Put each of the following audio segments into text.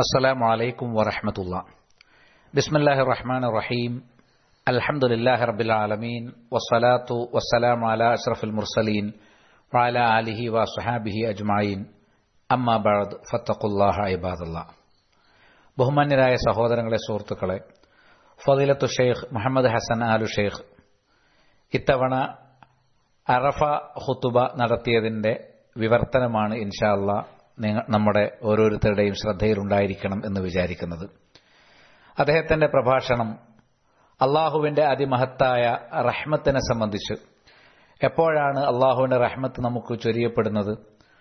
السلام عليكم ورحمة الله بسم الله الرحمن الرحيم الحمد لله رب العالمين والصلاة والسلام على أشرف المرسلين وعلى آله وصحابه أجمعين أما بعد فاتقوا الله عباد الله ബഹുമാന്യരായ സഹോദരങ്ങളെ സുഹൃത്തുക്കളെ ഫദിലത്തു ഷെയ്ഖ് മുഹമ്മദ് ഹസൻ ആലു ഷെയ്ഖ് ഇത്തവണ അറഫ ഹുത്തുബ നടത്തിയതിന്റെ വിവർത്തനമാണ് ഇൻഷാല്ല നമ്മുടെ ഓരോരുത്തരുടെയും ശ്രദ്ധയിലുണ്ടായിരിക്കണം എന്ന് വിചാരിക്കുന്നത് അദ്ദേഹത്തിന്റെ പ്രഭാഷണം അള്ളാഹുവിന്റെ അതിമഹത്തായ റഹ്മത്തിനെ സംബന്ധിച്ച് എപ്പോഴാണ് അള്ളാഹുവിന്റെ റഹ്മത്ത് നമുക്ക് ചൊരിയപ്പെടുന്നത്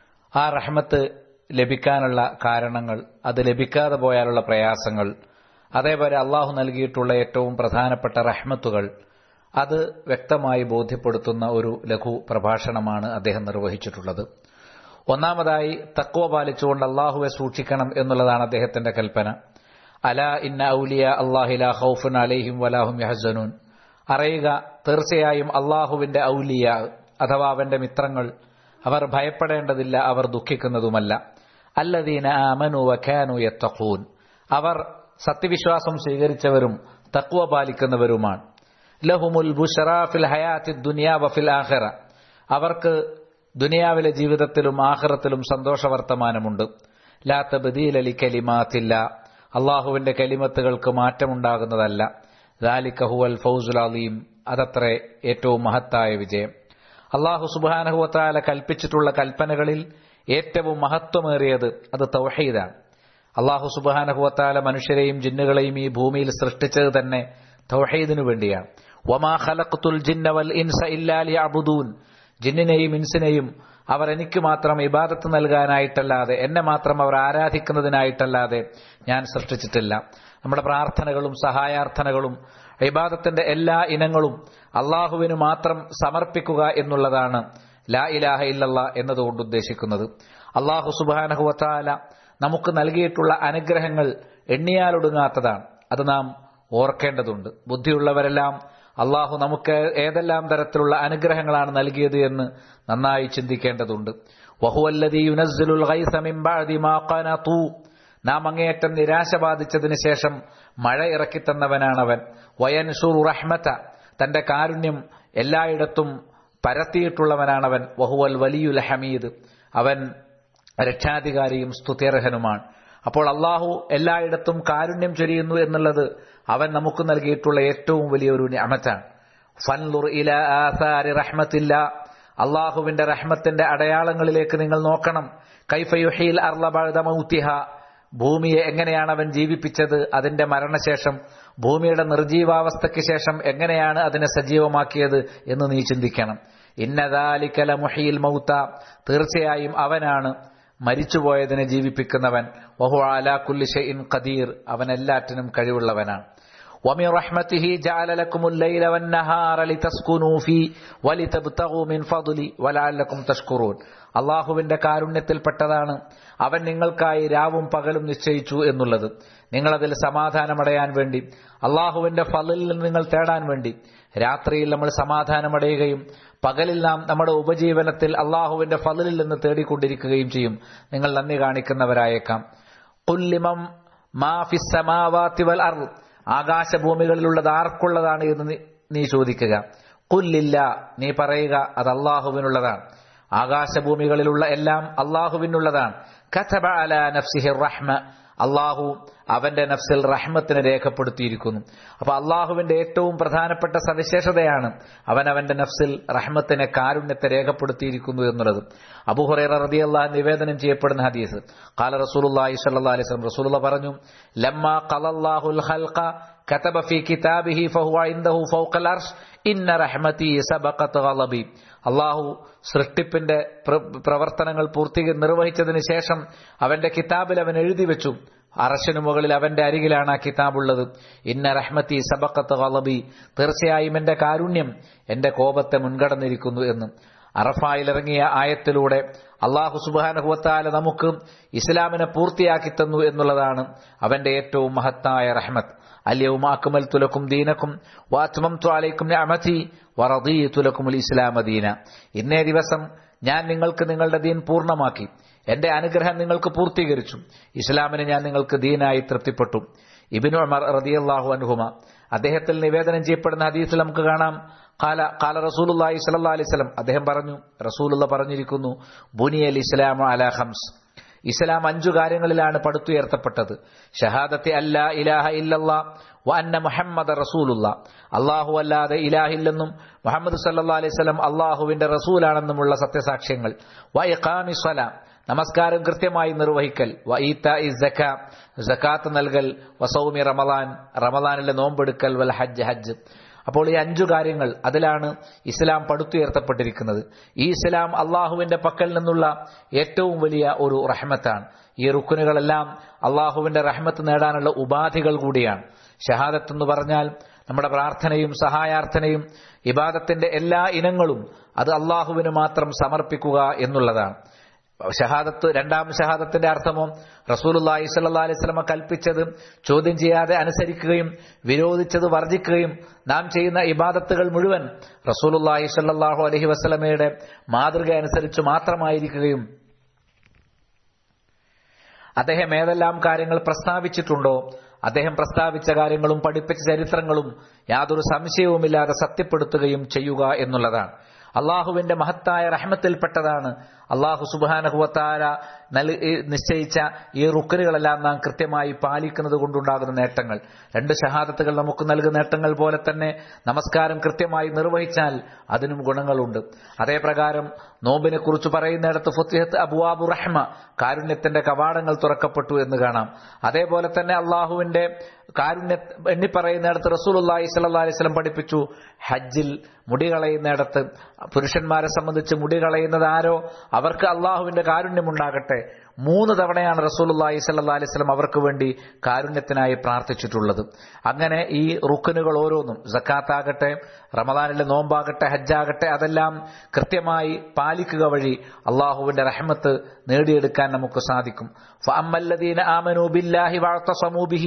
ആ റഹ്മത്ത് ലഭിക്കാനുള്ള കാരണങ്ങൾ അത് ലഭിക്കാതെ പോയാലുള്ള പ്രയാസങ്ങൾ അതേപോലെ അള്ളാഹു നൽകിയിട്ടുള്ള ഏറ്റവും പ്രധാനപ്പെട്ട റഹ്മത്തുകൾ അത് വ്യക്തമായി ബോധ്യപ്പെടുത്തുന്ന ഒരു ലഘു പ്രഭാഷണമാണ് അദ്ദേഹം നിർവഹിച്ചിട്ടുള്ളത് ഒന്നാമതായി തക്വ പാലിച്ചുകൊണ്ട് അള്ളാഹുവെ സൂക്ഷിക്കണം എന്നുള്ളതാണ് അദ്ദേഹത്തിന്റെ കൽപ്പന അല ഇന്ന ഔലിയ അള്ളാഹില ഹൌഫുൻ അലൈഹിം വലാഹും യഹസനൂൻ അറിയുക തീർച്ചയായും അള്ളാഹുവിന്റെ ഔലിയ അഥവാ അവന്റെ മിത്രങ്ങൾ അവർ ഭയപ്പെടേണ്ടതില്ല അവർ ദുഃഖിക്കുന്നതുമല്ല അല്ലദീന ആമനു വഖാനു യത്തഖൂൻ അവർ സത്യവിശ്വാസം സ്വീകരിച്ചവരും തക്വ പാലിക്കുന്നവരുമാണ് ലഹുമുൽ ബുഷറാഫിൽ ഹയാത്തി ദുനിയാ വഫിൽ ആഖിറ അവർക്ക് ദുനിയാവിലെ ജീവിതത്തിലും ആഖിറത്തിലും സന്തോഷവർത്തമാനമുണ്ട് ലാ തബ്ദീൽ അലി കലിമാത്തില്ല അള്ളാഹുവിന്റെ കലിമത്തുകൾക്ക് മാറ്റമുണ്ടാകുന്നതല്ല ദാലിക ഹുവൽ ഫൗസുൽ അലീം അതത്രേ ഏറ്റവും മഹത്തായ വിജയം അള്ളാഹു സുബാനഹുവത്താല കൽപ്പിച്ചിട്ടുള്ള കൽപ്പനകളിൽ ഏറ്റവും മഹത്വമേറിയത് അത് തൗഹീദാണ് അള്ളാഹു സുബാനഹുവത്താല മനുഷ്യരെയും ജിന്നുകളെയും ഈ ഭൂമിയിൽ സൃഷ്ടിച്ചത് തന്നെ തൗഹീദിനു വേണ്ടിയാണ് വമാ ഖലഖ്തുൽ ജിന്ന വൽ ഇൻസ ഇല്ലാലി അബുദൂൻ ജിന്നിനെയും ഇൻസിനെയും അവർ എനിക്ക് മാത്രം ഇബാദത്ത് നൽകാനായിട്ടല്ലാതെ എന്നെ മാത്രം അവർ ആരാധിക്കുന്നതിനായിട്ടല്ലാതെ ഞാൻ സൃഷ്ടിച്ചിട്ടില്ല നമ്മുടെ പ്രാർത്ഥനകളും സഹായാർത്ഥനകളും ഇബാദത്തിന്റെ എല്ലാ ഇനങ്ങളും അള്ളാഹുവിന് മാത്രം സമർപ്പിക്കുക എന്നുള്ളതാണ് ലാ ഇലാഹ ഇല്ലല്ല എന്നതുകൊണ്ട് ഉദ്ദേശിക്കുന്നത് അള്ളാഹു സുബാനഹുവത്താല നമുക്ക് നൽകിയിട്ടുള്ള അനുഗ്രഹങ്ങൾ എണ്ണിയാലൊടുങ്ങാത്തതാണ് അത് നാം ഓർക്കേണ്ടതുണ്ട് ബുദ്ധിയുള്ളവരെല്ലാം അള്ളാഹു നമുക്ക് ഏതെല്ലാം തരത്തിലുള്ള അനുഗ്രഹങ്ങളാണ് നൽകിയത് എന്ന് നന്നായി ചിന്തിക്കേണ്ടതുണ്ട് നാം അങ്ങേയറ്റം നിരാശ ബാധിച്ചതിന് ശേഷം മഴ ഇറക്കിത്തന്നവനാണവൻ വയൻഷുർ റഹ്മത്ത തന്റെ കാരുണ്യം എല്ലായിടത്തും പരത്തിയിട്ടുള്ളവനാണവൻ വഹുവൽ വലിയുൽ ഹമീദ് അവൻ രക്ഷാധികാരിയും സ്തുത്യർഹനുമാണ് അപ്പോൾ അള്ളാഹു എല്ലായിടത്തും കാരുണ്യം ചൊരിയുന്നു എന്നുള്ളത് അവൻ നമുക്ക് നൽകിയിട്ടുള്ള ഏറ്റവും വലിയൊരു അമറ്റാണ് ഫൻലുർ ഇല ആസാരി റഹ്മത്തില്ല അള്ളാഹുവിന്റെ റഹ്മത്തിന്റെ അടയാളങ്ങളിലേക്ക് നിങ്ങൾ നോക്കണം കൈഫയുഹീൽ അർലബഴതമൗത്തിഹ ഭൂമിയെ എങ്ങനെയാണ് അവൻ ജീവിപ്പിച്ചത് അതിന്റെ മരണശേഷം ഭൂമിയുടെ നിർജീവാവസ്ഥയ്ക്ക് ശേഷം എങ്ങനെയാണ് അതിനെ സജീവമാക്കിയത് എന്ന് നീ ചിന്തിക്കണം ഇന്നദാലിക്കല മുഹിയിൽ മൗത്ത തീർച്ചയായും അവനാണ് മരിച്ചുപോയതിനെ ജീവിപ്പിക്കുന്നവൻ വഹു അലാ കുല്ലി ഷൈഇൻ ഖദീർ അവൻ എല്ലാറ്റിനും കഴിവുള്ളവനാണ് ومن رحمته جعل لكم الليل والنهار لتسكنوا فيه ولتبتغوا من فضله ولعلكم تشكرون അള്ളാഹുവിന്റെ കാരുണ്യത്തിൽപ്പെട്ടതാണ് അവൻ നിങ്ങൾക്കായി രാവും പകലും നിശ്ചയിച്ചു എന്നുള്ളത് നിങ്ങളതിൽ സമാധാനമടയാൻ വേണ്ടി അള്ളാഹുവിന്റെ ഫലിൽ നിന്ന് നിങ്ങൾ തേടാൻ വേണ്ടി രാത്രിയിൽ നമ്മൾ സമാധാനമടയുകയും പകലിൽ നാം നമ്മുടെ ഉപജീവനത്തിൽ അള്ളാഹുവിന്റെ ഫലിൽ നിന്ന് തേടിക്കൊണ്ടിരിക്കുകയും ചെയ്യും നിങ്ങൾ നന്ദി കാണിക്കുന്നവരായേക്കാം കുല്ലിമം മാഫിസമാവാത്തിവൽ അർ ആകാശഭൂമികളിലുള്ളത് ആർക്കുള്ളതാണ് എന്ന് നീ ചോദിക്കുക കുല്ലില്ല നീ പറയുക അത് അള്ളാഹുവിനുള്ളതാണ് ആകാശഭൂമികളിലുള്ള എല്ലാം അള്ളാഹുവിനുള്ളതാണ് കഥബ അല നഫ്സിഹിർ റഹ്മ അള്ളാഹു അവന്റെ നഫ്സിൽ റഹ്മത്തിനെ രേഖപ്പെടുത്തിയിരിക്കുന്നു അപ്പൊ അള്ളാഹുവിന്റെ ഏറ്റവും പ്രധാനപ്പെട്ട സവിശേഷതയാണ് അവൻ അവന്റെ നഫ്സിൽ റഹ്മത്തിനെ കാരുണ്യത്തെ രേഖപ്പെടുത്തിയിരിക്കുന്നു എന്നുള്ളത് അബുഹുറൈറ റതി അള്ളാഹ് നിവേദനം ചെയ്യപ്പെടുന്ന ഹദീസ് കാല റസൂലുള്ളാഹി സ്വല്ലല്ലാഹി അലൈഹി വസല്ലം റസൂലുള്ള പറഞ്ഞു ലമ്മ ഖലല്ലാഹുൽ ഖൽഖ كتب في كتابه فهو عنده فوق العرش إن رحمتي سبقت غضبي അള്ളാഹു സൃഷ്ടിപ്പിന്റെ പ്രവർത്തനങ്ങൾ പൂർത്തി നിർവഹിച്ചതിന് ശേഷം അവന്റെ കിതാബിൽ അവൻ എഴുതി വെച്ചു അറശനു മുകളിൽ അവന്റെ അരികിലാണ് ആ കിതാബുള്ളത് ഇന്ന റഹ്മത്തി സബക്കത്ത് വലബി തീർച്ചയായും എന്റെ കാരുണ്യം എന്റെ കോപത്തെ മുൻകടന്നിരിക്കുന്നു എന്ന് അറഫായിലിറങ്ങിയ ആയത്തിലൂടെ അള്ളാഹു സുബാനഹുവത്താല നമുക്ക് ഇസ്ലാമിനെ പൂർത്തിയാക്കി തന്നു എന്നുള്ളതാണ് അവന്റെ ഏറ്റവും മഹത്തായ റഹ്മത്ത് അല്യവും അക്മൽ തുലക്കും ദീനക്കും വാത്മം ത്വാലയ്ക്കും അമതി വറദീ തുലക്കും ഇസ്ലാമ ദീന ഇന്നേ ദിവസം ഞാൻ നിങ്ങൾക്ക് നിങ്ങളുടെ ദീൻ പൂർണ്ണമാക്കി എന്റെ അനുഗ്രഹം നിങ്ങൾക്ക് പൂർത്തീകരിച്ചു ഇസ്ലാമിനെ ഞാൻ നിങ്ങൾക്ക് ദീനായി തൃപ്തിപ്പെട്ടു ഇബിനു ഉമർ റതിയല്ലാഹു അൻഹുമ അദ്ദേഹത്തിൽ നിവേദനം ചെയ്യപ്പെടുന്ന ഹദീസിൽ നമുക്ക് കാണാം കാല കാല റസൂലുല്ലാഹി സല്ലല്ലാഹു അലൈഹി വസല്ലം അദ്ദേഹം പറഞ്ഞു റസൂലുള്ള പറഞ്ഞിരിക്കുന്നു ബുനിയൽ ഇസ്ലാമു അലാ ഖംസ് ഇസ്ലാം അഞ്ചു കാര്യങ്ങളിലാണ് പടുത്തുയർത്തപ്പെട്ടത് ഷഹാദത്തെ അല്ലാ ഇലാഹ ഇല്ലല്ലാ വ അന്ന മുഹമ്മദ് റസൂലുള്ള അള്ളാഹു അല്ലാതെ ഇലാഹില്ലെന്നും മുഹമ്മദ് സല്ലാ അലൈഹി സ്വലം അള്ളാഹുവിന്റെ റസൂലാണെന്നുമുള്ള സത്യസാക്ഷ്യങ്ങൾ വ ഇഖാമി സ്വലാം നമസ്കാരം കൃത്യമായി നിർവഹിക്കൽ വ ഈത്ത ഇസക്ക ജക്കാത്ത് നൽകൽ വസൗമി റമലാൻ റമലാനിലെ നോമ്പെടുക്കൽ വൽ ഹജ്ജ് ഹജ്ജ് അപ്പോൾ ഈ അഞ്ചു കാര്യങ്ങൾ അതിലാണ് ഇസ്ലാം പടുത്തുയർത്തപ്പെട്ടിരിക്കുന്നത് ഈ ഇസ്ലാം അള്ളാഹുവിന്റെ പക്കൽ നിന്നുള്ള ഏറ്റവും വലിയ ഒരു റഹ്മത്താണ് ഈ റുക്കുനുകളെല്ലാം അള്ളാഹുവിന്റെ റഹ്മത്ത് നേടാനുള്ള ഉപാധികൾ കൂടിയാണ് ഷഹാദത്ത് എന്ന് പറഞ്ഞാൽ നമ്മുടെ പ്രാർത്ഥനയും സഹായാർത്ഥനയും ഇബാദത്തിന്റെ എല്ലാ ഇനങ്ങളും അത് അള്ളാഹുവിന് മാത്രം സമർപ്പിക്കുക എന്നുള്ളതാണ് ഷഹാദത്ത് രണ്ടാം ഷഹാദത്തിന്റെ അർത്ഥമോ റസൂലുല്ലാഹി സല്ലാ അലൈഹി സ്വലമ കൽപ്പിച്ചത് ചോദ്യം ചെയ്യാതെ അനുസരിക്കുകയും വിരോധിച്ചത് വർജിക്കുകയും നാം ചെയ്യുന്ന ഇബാദത്തുകൾ മുഴുവൻ റസൂലുല്ലാഹി സല്ലാഹു അലഹി വസ്ലമയുടെ മാതൃക അനുസരിച്ച് മാത്രമായിരിക്കുകയും അദ്ദേഹം ഏതെല്ലാം കാര്യങ്ങൾ പ്രസ്താവിച്ചിട്ടുണ്ടോ അദ്ദേഹം പ്രസ്താവിച്ച കാര്യങ്ങളും പഠിപ്പിച്ച ചരിത്രങ്ങളും യാതൊരു സംശയവുമില്ലാതെ സത്യപ്പെടുത്തുകയും ചെയ്യുക എന്നുള്ളതാണ് അള്ളാഹുവിന്റെ മഹത്തായ റഹ്മത്തിൽപ്പെട്ടതാണ് അള്ളാഹു സുബാനഹുവത്താര നിശ്ചയിച്ച ഈ റുക്കനുകളെല്ലാം നാം കൃത്യമായി പാലിക്കുന്നത് കൊണ്ടുണ്ടാകുന്ന നേട്ടങ്ങൾ രണ്ട് ഷഹാദത്തുകൾ നമുക്ക് നൽകുന്ന നേട്ടങ്ങൾ പോലെ തന്നെ നമസ്കാരം കൃത്യമായി നിർവഹിച്ചാൽ അതിനും ഗുണങ്ങളുണ്ട് അതേപ്രകാരം നോമ്പിനെ കുറിച്ച് പറയുന്നിടത്ത് ഫുത്തിഹത്ത് അബുവാബു റഹ്മ കാരുണ്യത്തിന്റെ കവാടങ്ങൾ തുറക്കപ്പെട്ടു എന്ന് കാണാം അതേപോലെ തന്നെ അള്ളാഹുവിന്റെ കാരുണ്യ എണ്ണി പറയുന്നിടത്ത് റസൂൽ അള്ളാഹി സല്ലാ അലൈവലം പഠിപ്പിച്ചു ഹജ്ജിൽ മുടി കളയുന്നിടത്ത് പുരുഷന്മാരെ സംബന്ധിച്ച് മുടി കളയുന്നത് ആരോ അവർക്ക് അള്ളാഹുവിന്റെ കാരുണ്യമുണ്ടാകട്ടെ മൂന്ന് തവണയാണ് റസൂലുല്ലാഹി സല്ലാ അലൈവലം അവർക്ക് വേണ്ടി കാരുണ്യത്തിനായി പ്രാർത്ഥിച്ചിട്ടുള്ളത് അങ്ങനെ ഈ റുക്കനുകൾ ഓരോന്നും ജക്കാത്താകട്ടെ റമദാനിലെ നോമ്പാകട്ടെ ഹജ്ജാകട്ടെ അതെല്ലാം കൃത്യമായി പാലിക്കുക വഴി അള്ളാഹുവിന്റെ റഹ്മത്ത് നേടിയെടുക്കാൻ നമുക്ക് സാധിക്കും فأمالذين آمنوا بالله واعتصموا به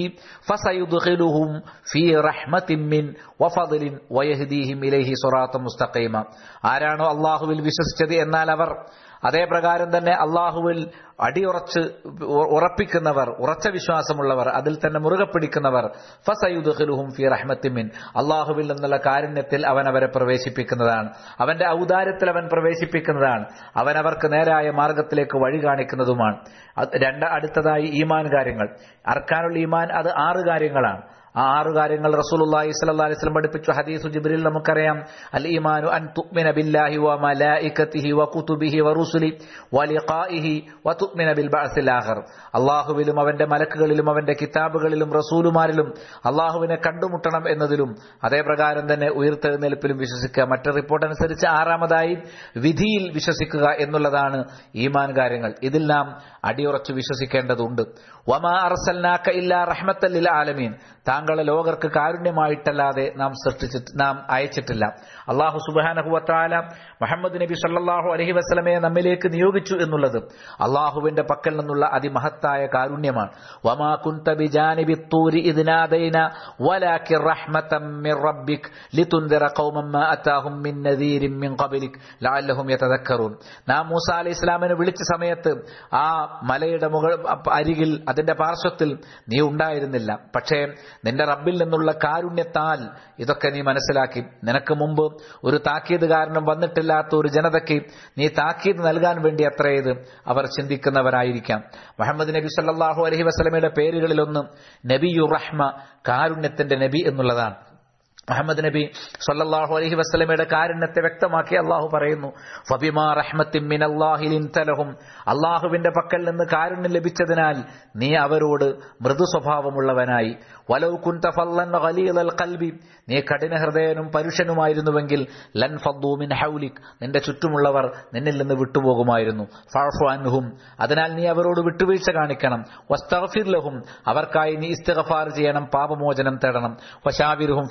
فسيدخلهم في رحمة من وفضل ويهديهم إليه صراطا مستقيما ആരാണോ അള്ളാഹുവിൽ വിശ്വസിച്ചത് എന്നാൽ അവർ അതേ പ്രകാരം തന്നെ അള്ളാഹുവിൽ അടിയുറച്ച് ഉറപ്പിക്കുന്നവർ ഉറച്ച വിശ്വാസമുള്ളവർ അതിൽ തന്നെ മുറുകെ പിടിക്കുന്നവർ ഫസയുദ്ഹുലുഹും ഫി റഹ്മത്തിമിൻ അള്ളാഹുവിൽ നിന്നുള്ള കാരുണ്യത്തിൽ അവൻ അവരെ പ്രവേശിപ്പിക്കുന്നതാണ് അവന്റെ ഔദാര്യത്തിൽ അവൻ പ്രവേശിപ്പിക്കുന്നതാണ് അവൻ അവർക്ക് നേരായ മാർഗത്തിലേക്ക് വഴി കാണിക്കുന്നതുമാണ് രണ്ട് അടുത്തതായി ഈമാൻ കാര്യങ്ങൾ അർക്കാനുള്ള ഈമാൻ അത് ആറ് കാര്യങ്ങളാണ് ആ ആറ് കാര്യങ്ങൾ റസൂലുള്ളാഹി സ്വല്ലല്ലാഹി അലൈഹി വസല്ലം പഠിപ്പിച്ചു ഹദീസു ജിബ്രീൽ നമുക്കറിയാം അൽ ഈമാനു അൻ തുഅ്മിന ബില്ലാഹി വ മലായികതിഹി വ കുതുബിഹി വ റുസുലി വ ലിഖാഇഹി വ തുഅ്മിന ബിൽ ബഅസിൽ ആഖിർ അല്ലാഹുവിലും അവന്റെ മലക്കുകളിലും അവന്റെ കിതാബുകളിലും റസൂലുമാരിലും അള്ളാഹുവിനെ കണ്ടുമുട്ടണം എന്നതിലും അതേ പ്രകാരം തന്നെ ഉയർത്തെഴുന്നേൽപ്പിലും വിശ്വസിക്കുക മറ്റു റിപ്പോർട്ട് അനുസരിച്ച് ആറാമതായി വിധിയിൽ വിശ്വസിക്കുക എന്നുള്ളതാണ് ഈമാൻ കാര്യങ്ങൾ ഇതിൽ നാം അടിയുറച്ച് വിശ്വസിക്കേണ്ടതുണ്ട് വമാ അർസൽനാക്ക ഇല്ലാ റഹ്മത്തല്ലിൽ ആലമീൻ താങ്കളെ ലോകർക്ക് കാരുണ്യമായിട്ടല്ലാതെ നാം സൃഷ്ടിച്ചിട്ട് നാം അയച്ചിട്ടില്ല അള്ളാഹു സുബാനഹുവത്താല മുഹമ്മദ് നബി സല്ലാഹു അലഹി വസ്ലമയെ നമ്മിലേക്ക് നിയോഗിച്ചു എന്നുള്ളത് അള്ളാഹുവിന്റെ പക്കൽ നിന്നുള്ള അതിമഹത്തായ കാരുണ്യമാണ് വമാ കുന്ത ബിജാനിബി തൂരി ഇതിനാദൈന വലാക്കി റഹ്മതം മിർ റബ്ബിക് ലിതുൻദിറ ഖൗമൻ മാ അതാഹും മിൻ നദീരിൻ മിൻ ഖബലിക് ലഅല്ലഹും യതദക്കറൂൻ നാം മൂസ അലൈഹി ഇസ്ലാമിനെ വിളിച്ച സമയത്ത് ആ മലയുടെ മുകൾ അരികിൽ അതിന്റെ പാർശ്വത്തിൽ നീ ഉണ്ടായിരുന്നില്ല പക്ഷേ നിന്റെ റബ്ബിൽ നിന്നുള്ള കാരുണ്യത്താൽ ഇതൊക്കെ നീ മനസ്സിലാക്കി നിനക്ക് മുമ്പ് ഒരു താക്കീതുകാരനും വന്നിട്ടില്ലാത്ത ഒരു ജനതയ്ക്ക് നീ താക്കീത് നൽകാൻ വേണ്ടി അത്രയത് അവർ ചിന്തിക്കുന്നവരായിരിക്കാം മുഹമ്മദ് നബി സല്ലാഹു അലഹി വസ്ലമയുടെ പേരുകളിലൊന്ന് നബിയു റഹ്മ കാരുണ്യത്തിന്റെ നബി എന്നുള്ളതാണ് മുഹമ്മദ് നബി സല്ലല്ലാഹു അലൈഹി വസ്ലമയുടെ കാരുണ്യത്തെ വ്യക്തമാക്കി അള്ളാഹു പറയുന്നു ഫബിമാ റഹ്മത്തിൻ മിനല്ലാഹിലിൻ തലഹും അള്ളാഹുവിന്റെ പക്കൽ നിന്ന് കാരുണ്യം ലഭിച്ചതിനാൽ നീ അവരോട് മൃദു സ്വഭാവമുള്ളവനായി വലൗ കുന്ത ഫല്ലൻ ഖലീലൽ ഖൽബി നീ കഠിന ഹൃദയനും പരുഷനുമായിരുന്നുവെങ്കിൽ ലൻ ഫദ്ദു മിൻ ഹൗലിക് നിന്റെ ചുറ്റുമുള്ളവർ നിന്നിൽ നിന്ന് വിട്ടുപോകുമായിരുന്നു ഫഅഫു അൻഹും അതിനാൽ നീ അവരോട് വിട്ടുവീഴ്ച കാണിക്കണം വസ്തഗ്ഫിർ ലഹും അവർക്കായി നീ ഇസ്തിഗ്ഫാർ ചെയ്യണം പാപമോചനം തേടണം വശാവിരുഹും ഫിൽ അംർ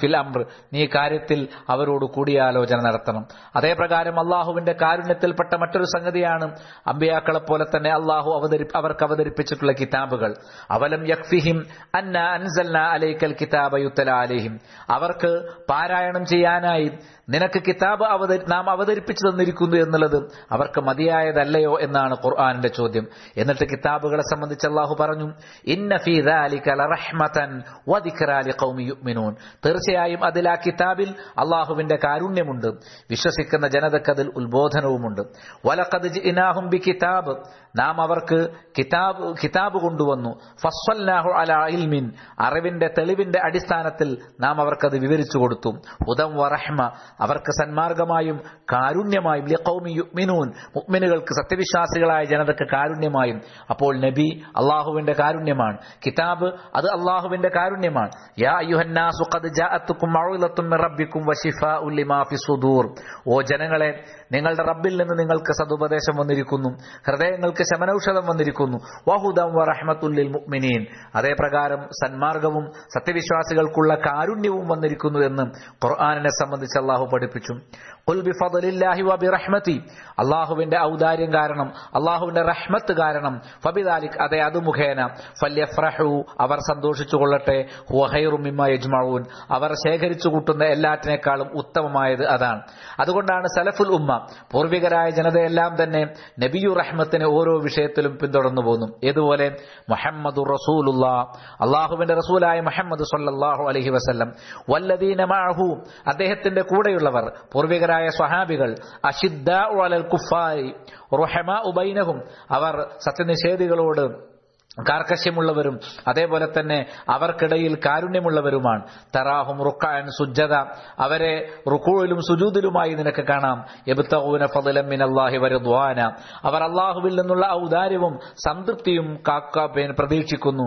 നീ കാര്യത്തിൽ അവരോട് കൂടിയാലോചന നടത്തണം അതേ പ്രകാരം അള്ളാഹുവിന്റെ കാരുണ്യത്തിൽപ്പെട്ട മറ്റൊരു സംഗതിയാണ് അമ്പിയാക്കളെ പോലെ തന്നെ അള്ളാഹു അവതരി അവർക്ക് അവതരിപ്പിച്ചിട്ടുള്ള കിതാബുകൾ അവലം യക്ഫിഹിം അന്ന അൻസൽന അലൈക്കൽ കിതാബ യുത്തല അലൈഹിം അവർക്ക് പാരായണം ചെയ്യാനായി നിനക്ക് കിതാബ് അവതരി നാം അവതരിപ്പിച്ചു തന്നിരിക്കുന്നു എന്നുള്ളത് അവർക്ക് മതിയായതല്ലയോ എന്നാണ് ഖുർആാനിന്റെ ചോദ്യം എന്നിട്ട് കിതാബുകളെ സംബന്ധിച്ച് അള്ളാഹു പറഞ്ഞു ഇന്ന ഫീ ദാലിക ലറഹ്മതൻ വദിക്റാ ലിഖൗമി യുഅ്മിനൂൻ തീർച്ചയായും അതിൽ ആ കിതാബിൽ അള്ളാഹുവിന്റെ കാരുണ്യമുണ്ട് വിശ്വസിക്കുന്ന ജനതക്ക് അതിൽ ഉത്ബോധനവുമുണ്ട് വലഖദ് ജിനാഹും ബി കിതാബ് നാം അവർക്ക് കിതാബ് കിതാബ് കൊണ്ടുവന്നു ഫസ്വൽനാഹു അല ഇൽമിൻ അറിവിന്റെ തെളിവിന്റെ അടിസ്ഥാനത്തിൽ നാം അവർക്കത് വിവരിച്ചു കൊടുത്തു ഉദം വറഹ്മ അവർക്ക് സന്മാർഗമായും കാരുണ്യമായും ലിഖൗമി യുഅ്മിനൂൻ മുഅ്മിനുകൾക്ക് സത്യവിശ്വാസികളായ ജനതക്ക് കാരുണ്യമായും അപ്പോൾ നബി അള്ളാഹുവിന്റെ കാരുണ്യമാണ് കിതാബ് അത് അള്ളാഹുവിന്റെ കാരുണ്യമാണ് യാ അയ്യുഹന്നാസു ഖദ് ജാഅത്തുക്കും മൗഇലത്തും മിർ റബ്ബിക്കും വശിഫാഉ ലിമാ ഫി സുദൂർ ഓ ജനങ്ങളെ നിങ്ങളുടെ റബ്ബിൽ നിന്ന് നിങ്ങൾക്ക് സതുപദേശം വന്നിരിക്കുന്നു ഹൃദയങ്ങൾക്ക് ശമനൌഷധം വന്നിരിക്കുന്നു വഹുദം വറഹ്മത്തുല്ലിൽ മുഅ്മിനീൻ അതേ പ്രകാരം സന്മാർഗവും സത്യവിശ്വാസികൾക്കുള്ള കാരുണ്യവും വന്നിരിക്കുന്നു എന്ന് ഖുർആാനിനെ സംബന്ധിച്ച് അള്ളാഹു പഠിപ്പിച്ചു ഖുൽ ബിഫദ്ലില്ലാഹി വബിറഹ്മതി അള്ളാഹുവിന്റെ ഔദാര്യം കാരണം അള്ളാഹുവിന്റെ റഹ്മത്ത് കാരണം ഫബിദാലിക് അതെ അത് മുഖേന ഫല്യഫ്രഹു അവർ സന്തോഷിച്ചു കൊള്ളട്ടെ ഹുഹൈറു മിമ്മ യജ്മഊൻ അവർ ശേഖരിച്ചു കൂട്ടുന്ന എല്ലാറ്റിനേക്കാളും ഉത്തമമായത് അതാണ് അതുകൊണ്ടാണ് സലഫുൽ ഉമ്മ പൂർവികരായ ജനതയെല്ലാം തന്നെ നബിയു റഹ്മത്തിനെ ഓരോ വിഷയത്തിലും പിന്തുടർന്നു പോന്നു ഏതുപോലെ മുഹമ്മദ് റസൂലുള്ള അള്ളാഹുവിന്റെ റസൂലായ മുഹമ്മദ് സല്ലല്ലാഹു അലൈഹി വസല്ലം വല്ലദീന മഅഹു അദ്ദേഹത്തിന്റെ കൂടെയുള്ളവർ പൂർവികരായ സ്വഹാബികൾ അഷിദ്ദാഉ അലൽ കുഫാരി റുഹമാഉ ബൈനഹും അവർ സത്യനിഷേധികളോട് കാർക്കശ്യമുള്ളവരും അതേപോലെ തന്നെ അവർക്കിടയിൽ കാരുണ്യമുള്ളവരുമാണ് തറാഹും റുക്കാൻ സുജത അവരെ റുക്കുവിലും സുജൂദിലുമായി നിനക്ക് കാണാം എബുത്തൂന ഫضലം മിൻ അല്ലാഹി വരദ്വാന അവർ അള്ളാഹുവിൽ നിന്നുള്ള ഔദാര്യവും സംതൃപ്തിയും കാക്ക പ്രതീക്ഷിക്കുന്നു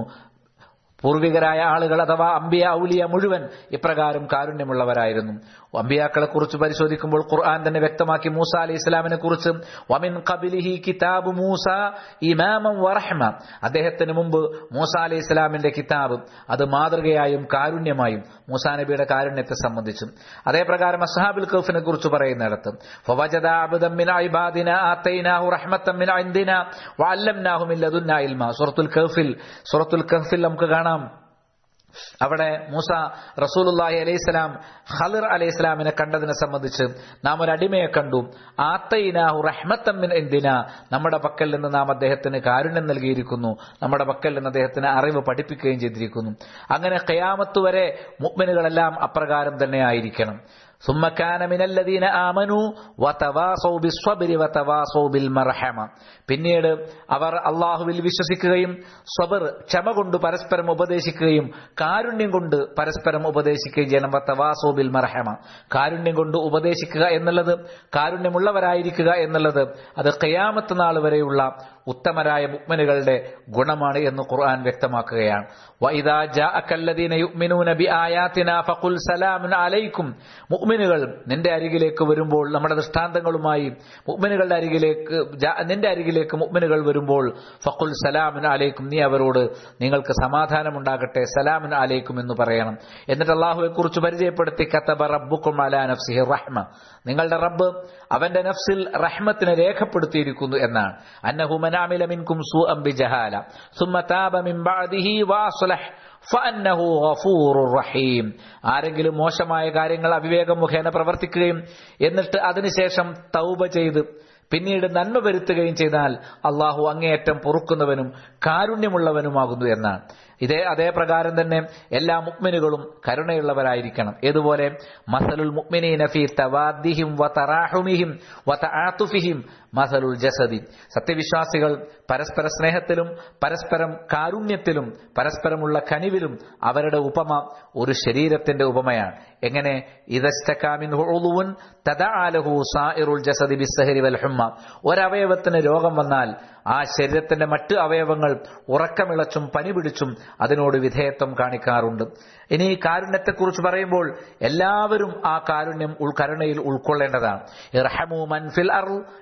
പൂർവികരായ ആളുകൾ അഥവാ അമ്പിയ ഔലിയ മുഴുവൻ ഇപ്രകാരം കാരുണ്യമുള്ളവരായിരുന്നു അമ്പിയാക്കളെ കുറിച്ച് പരിശോധിക്കുമ്പോൾ ഖുർആൻ തന്നെ വ്യക്തമാക്കി മൂസ അലി ഇസ്ലാമിനെ കുറിച്ച് വമിൻ കബിലിഹി കിതാബ് മൂസ ഇമാമം വറഹ്മ അദ്ദേഹത്തിന് മുമ്പ് മൂസ അലി ഇസ്ലാമിന്റെ കിതാബ് അത് മാതൃകയായും കാരുണ്യമായും മൂസാ നബിയുടെ കാരുണ്യത്തെ സംബന്ധിച്ചും അതേപ്രകാരം അസ്ഹാബുൽ കൗഫിനെ കുറിച്ച് പറയുന്നിടത്ത് ഫവജദ അബ്ദൻ മിൻ ഇബാദിന ആതൈനാഹു റഹ്മത്തൻ മിൻ ഇൻദിന വഅല്ലംനാഹു മിൻ ലദുന്ന ഇൽമ സൂറത്തുൽ കഹ്ഫിൽ സൂറത്തുൽ കഹ്ഫിൽ നമുക്ക് കാണാം അവിടെ മൂസ റസൂലുല്ലാഹി അലൈഹിസ്സലാം ഖലിർ അലൈഹിസ്സലാമിനെ കണ്ടതിനെ സംബന്ധിച്ച് നാം ഒരു അടിമയെ കണ്ടു ആത്തൈനാഹു റഹ്മത്തമ്മിൻ എന്തിന നമ്മുടെ പക്കൽ നിന്ന് നാം അദ്ദേഹത്തിന് കാരുണ്യം നൽകിയിരിക്കുന്നു നമ്മുടെ പക്കൽ നിന്ന് അദ്ദേഹത്തിന് അറിവ് പഠിപ്പിക്കുകയും ചെയ്തിരിക്കുന്നു അങ്ങനെ ഖയാമത്ത് വരെ മുഅ്മിനുകളെല്ലാം അപ്രകാരം തന്നെ ആയിരിക്കണം ثم كان من الذين آمنوا وتواصوا بالصبر وتواصوا بالمرحمة പിന്നീട് അവർ അള്ളാഹുവിൽ വിശ്വസിക്കുകയും സ്വബർ ക്ഷമ കൊണ്ട് പരസ്പരം ഉപദേശിക്കുകയും കാരുണ്യം കൊണ്ട് പരസ്പരം ഉപദേശിക്കുകയും ചെയ്യണം വത്തവാസോ ബിൽ മർഹമ കാരുണ്യം കൊണ്ട് ഉപദേശിക്കുക എന്നുള്ളത് കാരുണ്യമുള്ളവരായിരിക്കുക എന്നുള്ളത് അത് കയാമത്ത് നാൾ വരെയുള്ള ഉത്തമരായ മുക്മനുകളുടെ ഗുണമാണ് എന്ന് ഖുർആൻ വ്യക്തമാക്കുകയാണ് വഇദാ ജാഅകല്ലദീന യുഅ്മിനൂന ബിആയാതിനാ ഫഖുൽ സലാമുൻ അലൈക്കും മുഅ്മിനുകൾ നിന്റെ അരികിലേക്ക് വരുമ്പോൾ നമ്മുടെ ദൃഷ്ടാന്തങ്ങളുമായി മുഅ്മിനുകളുടെ അരികിലേക്ക് നിന്റെ അരികിലേക്ക് മുഅ്മിനുകൾ വരുമ്പോൾ ഫഖുൽ സലാമുൻ അലൈക്കും നീ അവരോട് നിങ്ങൾക്ക് സമാധാനമുണ്ടാകട്ടെ സലാമുൻ അലൈക്കും എന്ന് പറയണം എന്നിട്ട് അള്ളാഹുവെ കുറിച്ച് പരിചയപ്പെടുത്തി കത്തബ റബ്ബുക്കും അലാ നഫ്സിഹി റഹ്മ നിങ്ങളുടെ റബ്ബ് അവന്റെ നഫ്സിൽ റഹ്മത്തിനെ രേഖപ്പെടുത്തിയിരിക്കുന്നു എന്നാണ് അന്നഹു മനാമില മിൻകും സൂഅം ബിജഹാല ثم تاب من بعده واصلح ഫഅന്നഹു ഗഫൂറുർ റഹീം ആരെങ്കിലും മോശമായ കാര്യങ്ങൾ അവിവേകം മുഖേന പ്രവർത്തിക്കുകയും എന്നിട്ട് അതിനുശേഷം തൗബ ചെയ്ത് പിന്നീട് നന്മ വരുത്തുകയും ചെയ്താൽ അള്ളാഹു അങ്ങേയറ്റം പൊറുക്കുന്നവനും കാരുണ്യമുള്ളവനുമാകുന്നു എന്നാണ് ഇതേ അതേ പ്രകാരം തന്നെ എല്ലാ മുക്മിനുകളും കരുണയുള്ളവരായിരിക്കണം ഏതുപോലെ മസലുൽ മുക്മിനീന ഫീ തവാദിഹിം വതറാഹുമിഹിം വതആതുഫിഹിം മസലുൽ ജസദി സത്യവിശ്വാസികൾ പരസ്പര സ്നേഹത്തിലും പരസ്പരം കാരുണ്യത്തിലും പരസ്പരമുള്ള കനിവിലും അവരുടെ ഉപമ ഒരു ശരീരത്തിന്റെ ഉപമയാണ് എങ്ങനെ ഇതസ്തകാമിൻ തദാലഹു സായിറുൽ ജസദി ബിസ്സഹരി വൽ ഹുമ്മ ഒരവയവത്തിന് രോഗം വന്നാൽ ആ ശരീരത്തിന്റെ മറ്റ് അവയവങ്ങൾ ഉറക്കമിളച്ചും പനി പിടിച്ചും അതിനോട് വിധേയത്വം കാണിക്കാറുണ്ട് ഇനി കാരുണ്യത്തെക്കുറിച്ച് പറയുമ്പോൾ എല്ലാവരും ആ കാരുണ്യം ഉൾക്കരുണയിൽ ഉൾക്കൊള്ളേണ്ടതാണ് ഇർഹമു മൻഫിൽ അർ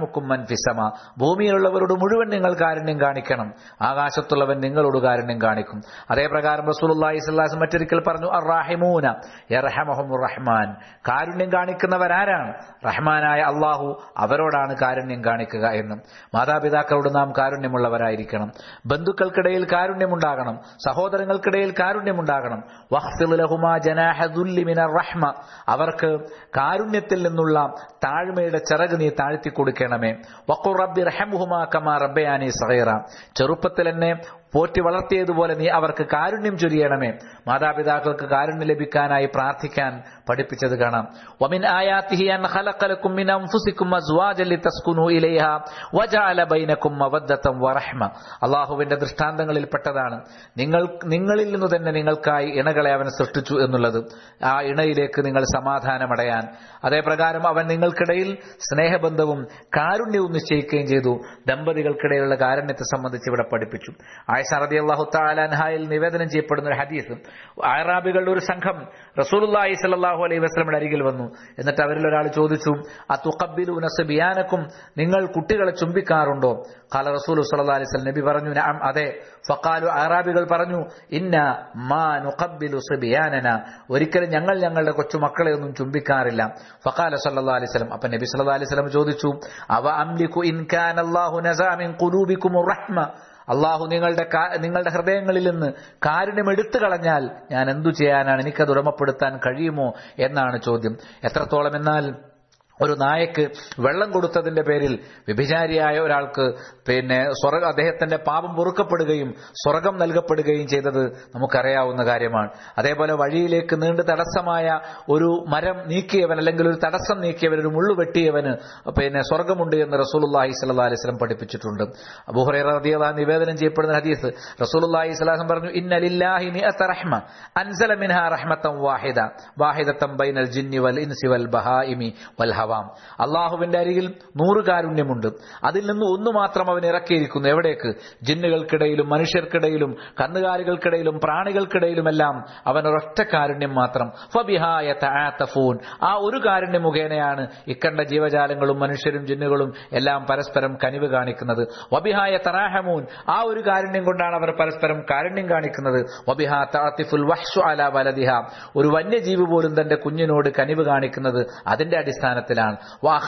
യർഹമുക്കും മൻഫിസമ ഭൂമിയിലുള്ളവരോട് മുഴുവൻ നിങ്ങൾ കാരുണ്യം കാണിക്കണം ആകാശത്തുള്ളവൻ നിങ്ങളോട് കാരുണ്യം കാണിക്കും അതേ പ്രകാരം റസൂലുള്ളാഹി സ്വല്ലല്ലാഹു അലൈഹി മറ്റൊരിക്കൽ പറഞ്ഞു അർറാഹിമൂന യർഹമഹുമുർ റഹ്മാൻ കാരുണ്യം കാണിക്കുന്നവരാരാണ് റഹ്മാനായ അള്ളാഹു അവരോടാണ് കാരുണ്യം കാണിക്കുക എന്നും മാതാപിതാക്കളോട് നാം കാരുണ്യമുള്ളവരായിരിക്കണം ബന്ധുക്കൾക്കിടയിൽ കാരുണ്യമുണ്ടാകണം സഹോദരങ്ങൾക്കിടയിൽ കാരുണ്യമുണ്ടാകണം വഖ്ഫിദ് ലഹുമാ ജനാഹ ദുല്ലി മിനർ റഹ്മ അവർക്ക് കാരുണ്യത്തിൽ നിന്നുള്ള താഴ്മയുടെ ചിറക് നീ താഴ്ത്തി കൊടുക്കണമേ വഖുർ റബ്ബി റഹമുഹുമാ കമാ റബ്ബയാനി സഗീറ ചെറുപ്പത്തിൽ എന്നെ പോറ്റി വളർത്തിയതുപോലെ നീ അവർക്ക് കാരുണ്യം ചൊരിയണമേ മാതാപിതാക്കൾക്ക് കാരുണ്യം ലഭിക്കാനായി പ്രാർത്ഥിക്കാൻ പഠിപ്പിച്ചത് കാണാം വമിൻ ആയാത്തിഹി അൻ ഖലഖലക്കും മിൻ അൻഫുസിക്കും അസ്വാജൻ ലിതസ്കുനു ഇലൈഹാ വജഅല ബൈനക്കും മവദ്ദതൻ വറഹ്മ അല്ലാഹുവിന്റെ ദൃഷ്ടാന്തങ്ങളിൽപ്പെട്ടതാണ് നിങ്ങൾ നിങ്ങളിൽ നിന്ന് തന്നെ നിങ്ങൾക്കായി ഇണകളെ അവൻ സൃഷ്ടിച്ചു എന്നുള്ളത് ആ ഇണയിലേക്ക് നിങ്ങൾ സമാധാനമടയാൻ അതേപ്രകാരം അവൻ നിങ്ങൾക്കിടയിൽ സ്നേഹബന്ധവും കാരുണ്യവും നിശ്ചയിക്കുകയും ചെയ്തു ദമ്പതികൾക്കിടയിലുള്ള കാരുണ്യത്തെ സംബന്ധിച്ച് ഇവിടെ പഠിപ്പിച്ചു ആയിഷ റതി അള്ളാഹു താലാൻഹായിൽ നിവേദനം ചെയ്യപ്പെടുന്ന ഒരു ഹദീസ് അറാബികളുടെ ഒരു സംഘം റസൂലുള്ളാഹി സ്വല്ലല്ലാഹു അലൈഹി വസല്ലമയുടെ അരികിൽ വന്നു എന്നിട്ട് അവരിൽ ഒരാൾ ചോദിച്ചു അതുഖബ്ബിലൂന സബിയാനക്കും നിങ്ങൾ കുട്ടികളെ ചുംബിക്കാറുണ്ടോ ഖാല റസൂൽ സല്ലല്ലാഹു അലൈഹി വസല്ലം നബി പറഞ്ഞു നഅം അതെ ഫഖാലു അറാബികൾ പറഞ്ഞു ഇന്ന മാ നുഖബ്ബിലു സബിയാനന ഒരിക്കലും ഞങ്ങൾ ഞങ്ങളുടെ കൊച്ചുമക്കളെ ഒന്നും ചുംബിക്കാറില്ല ഫഖാല സല്ലല്ലാഹു അലൈഹി വസല്ലം അപ്പോൾ നബി സല്ലല്ലാഹു അലൈഹി വസല്ലം ചോദിച്ചു അവ അംലികു ഇൻ കാന അല്ലാഹു നസാ മിൻ ഖുലൂബികുമുർ റഹ്മ അള്ളാഹു നിങ്ങളുടെ നിങ്ങളുടെ ഹൃദയങ്ങളിൽ നിന്ന് കാരുണ്യം എടുത്തു കളഞ്ഞാൽ ഞാൻ എന്തു ചെയ്യാനാണ് എനിക്കത് ഉടമപ്പെടുത്താൻ കഴിയുമോ എന്നാണ് ചോദ്യം എത്രത്തോളം എന്നാൽ ഒരു നായക്ക് വെള്ളം കൊടുത്തതിന്റെ പേരിൽ വ്യഭിചാരിയായ ഒരാൾക്ക് പിന്നെ സ്വർഗ അദ്ദേഹത്തിന്റെ പാപം പൊറുക്കപ്പെടുകയും സ്വർഗം നൽകപ്പെടുകയും ചെയ്തത് നമുക്കറിയാവുന്ന കാര്യമാണ് അതേപോലെ വഴിയിലേക്ക് നീണ്ടു തടസ്സമായ ഒരു മരം നീക്കിയവൻ അല്ലെങ്കിൽ ഒരു തടസ്സം നീക്കിയവൻ ഒരു മുള്ളു വെട്ടിയവന് പിന്നെ സ്വർഗമുണ്ട് എന്ന് റസൂലുല്ലാഹി സ്വല്ലാ അലിസ്ലം പഠിപ്പിച്ചിട്ടുണ്ട് അബുഹുറ നിവേദനം ചെയ്യപ്പെടുന്ന ഹദീസ് റസൂലുല്ലാഹി സ്വലാഹം പറഞ്ഞു ഇന്നലില്ലാഹി റഹ്മ അൻസല മിൻഹ റഹ്മത്തം വാഹിദ വാഹിദത്തം ബൈനൽ ജിന്നി വൽ ഇൻസി വൽ ബഹായിമി വൽ ഹവാം അള്ളാഹുവിന്റെ അരികിൽ നൂറ് കാരുണ്യമുണ്ട് അതിൽ നിന്ന് ഒന്ന് മാത്രം അവൻ ഇറക്കിയിരിക്കുന്നു എവിടേക്ക് ജിന്നുകൾക്കിടയിലും മനുഷ്യർക്കിടയിലും കന്നുകാലികൾക്കിടയിലും പ്രാണികൾക്കിടയിലുമെല്ലാം അവൻ ഒരൊറ്റ കാരുണ്യം മാത്രം ഫബിഹായ തആത്തഫൂൻ ആ ഒരു കാരുണ്യം മുഖേനയാണ് ഇക്കണ്ട ജീവജാലങ്ങളും മനുഷ്യരും ജിന്നുകളും എല്ലാം പരസ്പരം കനിവ് കാണിക്കുന്നത് വബിഹായ തറാഹമൂൻ ആ ഒരു കാരുണ്യം കൊണ്ടാണ് അവർ പരസ്പരം കാരുണ്യം കാണിക്കുന്നത് വബിഹാ തഅത്തിഫുൽ വഹ്ഷു അലാ വലദിഹ ഒരു വന്യജീവി പോലും തന്റെ കുഞ്ഞിനോട് കനിവ് കാണിക്കുന്നത് അതിന്റെ അടിസ്ഥാനത്തിലാണ്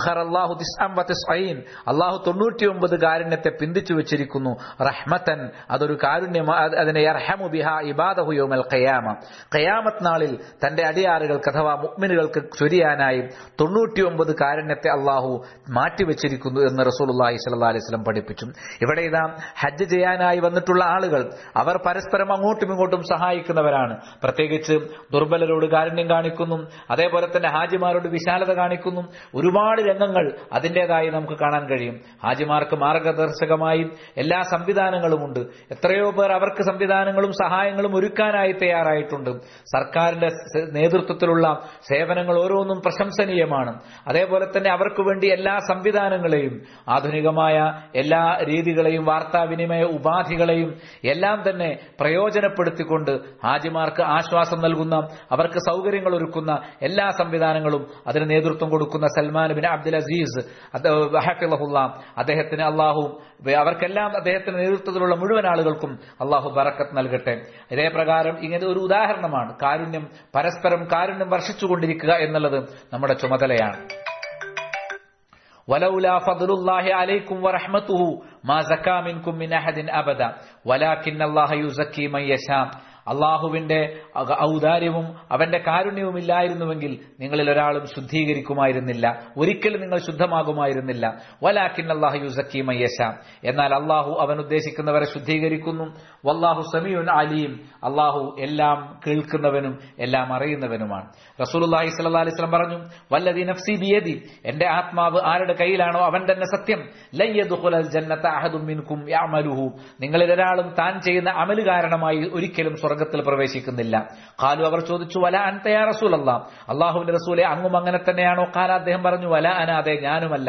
അള്ളാഹു തൊണ്ണൂറ്റിയൊമ്പത് കാരുണ്യത്തെ പിന്തിച്ചു വെച്ചിരിക്കുന്നു റഹ്മത്തൻ അതൊരു കാരുണ്യം അതിനെ ഖയാമ ഖയാമത്ത് നാളിൽ തന്റെ അടിയാറുകൾക്ക് അഥവാ മുക്മിനുകൾക്ക് ചൊരിയാനായി തൊണ്ണൂറ്റിയൊമ്പത് കാരുണ്യത്തെ അള്ളാഹു മാറ്റിവെച്ചിരിക്കുന്നു എന്ന് റസൂലുള്ളാഹി സ്വല്ലല്ലാഹി അലൈഹി വസല്ലം പഠിപ്പിച്ചു ഇവിടെ ഇതാ ഹജ്ജ് ചെയ്യാനായി വന്നിട്ടുള്ള ആളുകൾ അവർ പരസ്പരം അങ്ങോട്ടും ഇങ്ങോട്ടും സഹായിക്കുന്നവരാണ് പ്രത്യേകിച്ച് ദുർബലരോട് കാരുണ്യം കാണിക്കുന്നു അതേപോലെ തന്നെ ഹാജിമാരോട് വിശാലത കാണിക്കുന്നു ഒരുപാട് രംഗങ്ങൾ അതിൻ്റെതായി നമുക്ക് കാണാൻ കഴിയും ഹാജിമാർക്ക് മാർഗദർശകമായി എല്ലാ സംവിധാനങ്ങളുമുണ്ട് എത്രയോ പേർ അവർക്ക് സംവിധാനങ്ങളും സഹായങ്ങളും ഒരുക്കാനായി തയ്യാറായിട്ടുണ്ട് സർക്കാരിന്റെ നേതൃത്വത്തിലുള്ള സേവനങ്ങൾ ഓരോന്നും പ്രശംസനീയമാണ് അതേപോലെ തന്നെ അവർക്ക് വേണ്ടി എല്ലാ സംവിധാനങ്ങളെയും ആധുനികമായ എല്ലാ രീതികളെയും വാർത്താവിനിമയ ഉപാധികളെയും എല്ലാം തന്നെ പ്രയോജനപ്പെടുത്തിക്കൊണ്ട് ഹാജിമാർക്ക് ആശ്വാസം നൽകുന്ന അവർക്ക് സൗകര്യങ്ങൾ ഒരുക്കുന്ന എല്ലാ സംവിധാനങ്ങളും അതിന് നേതൃത്വം കൊടുക്കുന്ന സൽമാൻ ബിൻ അബ്ദുൽ അസീസ് ഹഫിളഹുല്ല അദ്ദേഹത്തിന് അള്ളാഹു അവർക്കെല്ലാം അദ്ദേഹത്തിന്റെ നേതൃത്വത്തിലുള്ള മുഴുവൻ ആളുകൾക്കും അള്ളാഹു ബറക്കത്ത് നൽകട്ടെ ഇതേ പ്രകാരം ഇങ്ങനെ ഒരു ഉദാഹരണമാണ് കാരുണ്യം പരസ്പരം കാരുണ്യം വർഷിച്ചുകൊണ്ടിരിക്കുക എന്നുള്ളത് നമ്മുടെ ചുമതലയാണ് ولولا فضل الله عليكم ورحمته ما زكى منكم من أحد أبدا ولكن الله يزكي من يشاء അള്ളാഹുവിന്റെ ഔദാര്യവും അവന്റെ കാരുണ്യവും ഇല്ലായിരുന്നുവെങ്കിൽ നിങ്ങളിൽ ഒരാളും ശുദ്ധീകരിക്കുമായിരുന്നില്ല ഒരിക്കലും നിങ്ങൾ ശുദ്ധമാകുമായിരുന്നില്ല വലാക്കിൻ അള്ളാഹു യുസക്കി മയ്യശ എന്നാൽ അള്ളാഹു അവൻ ഉദ്ദേശിക്കുന്നവരെ ശുദ്ധീകരിക്കുന്നു വല്ലാഹു സമീഉൻ അലീം അള്ളാഹു എല്ലാം കേൾക്കുന്നവനും എല്ലാം അറിയുന്നവനുമാണ് റസൂലുള്ളാഹി സ്വല്ലല്ലാഹി അലൈഹി വസല്ലം പറഞ്ഞു വല്ലദി നഫ്സി ബിയദി എന്റെ ആത്മാവ് ആരുടെ കയ്യിലാണോ അവൻ തന്നെ സത്യം ലയ്യദ്ഖുലൽ ജന്നത അഹദും മിൻകും യഅമലുഹു നിങ്ങളിൽ ഒരാളും താൻ ചെയ്യുന്ന അമല് കാരണമായി ഒരിക്കലും സ്വർഗത്തിൽ പ്രവേശിക്കുന്നില്ല കാലു അവർ ചോദിച്ചു വല അൻത യാ റസൂലല്ലാ അള്ളാഹുവിന്റെ റസൂലെ അങ്ങും അങ്ങനെ തന്നെയാണോ കാല അദ്ദേഹം പറഞ്ഞു വല അന അതെ ഞാനുമല്ല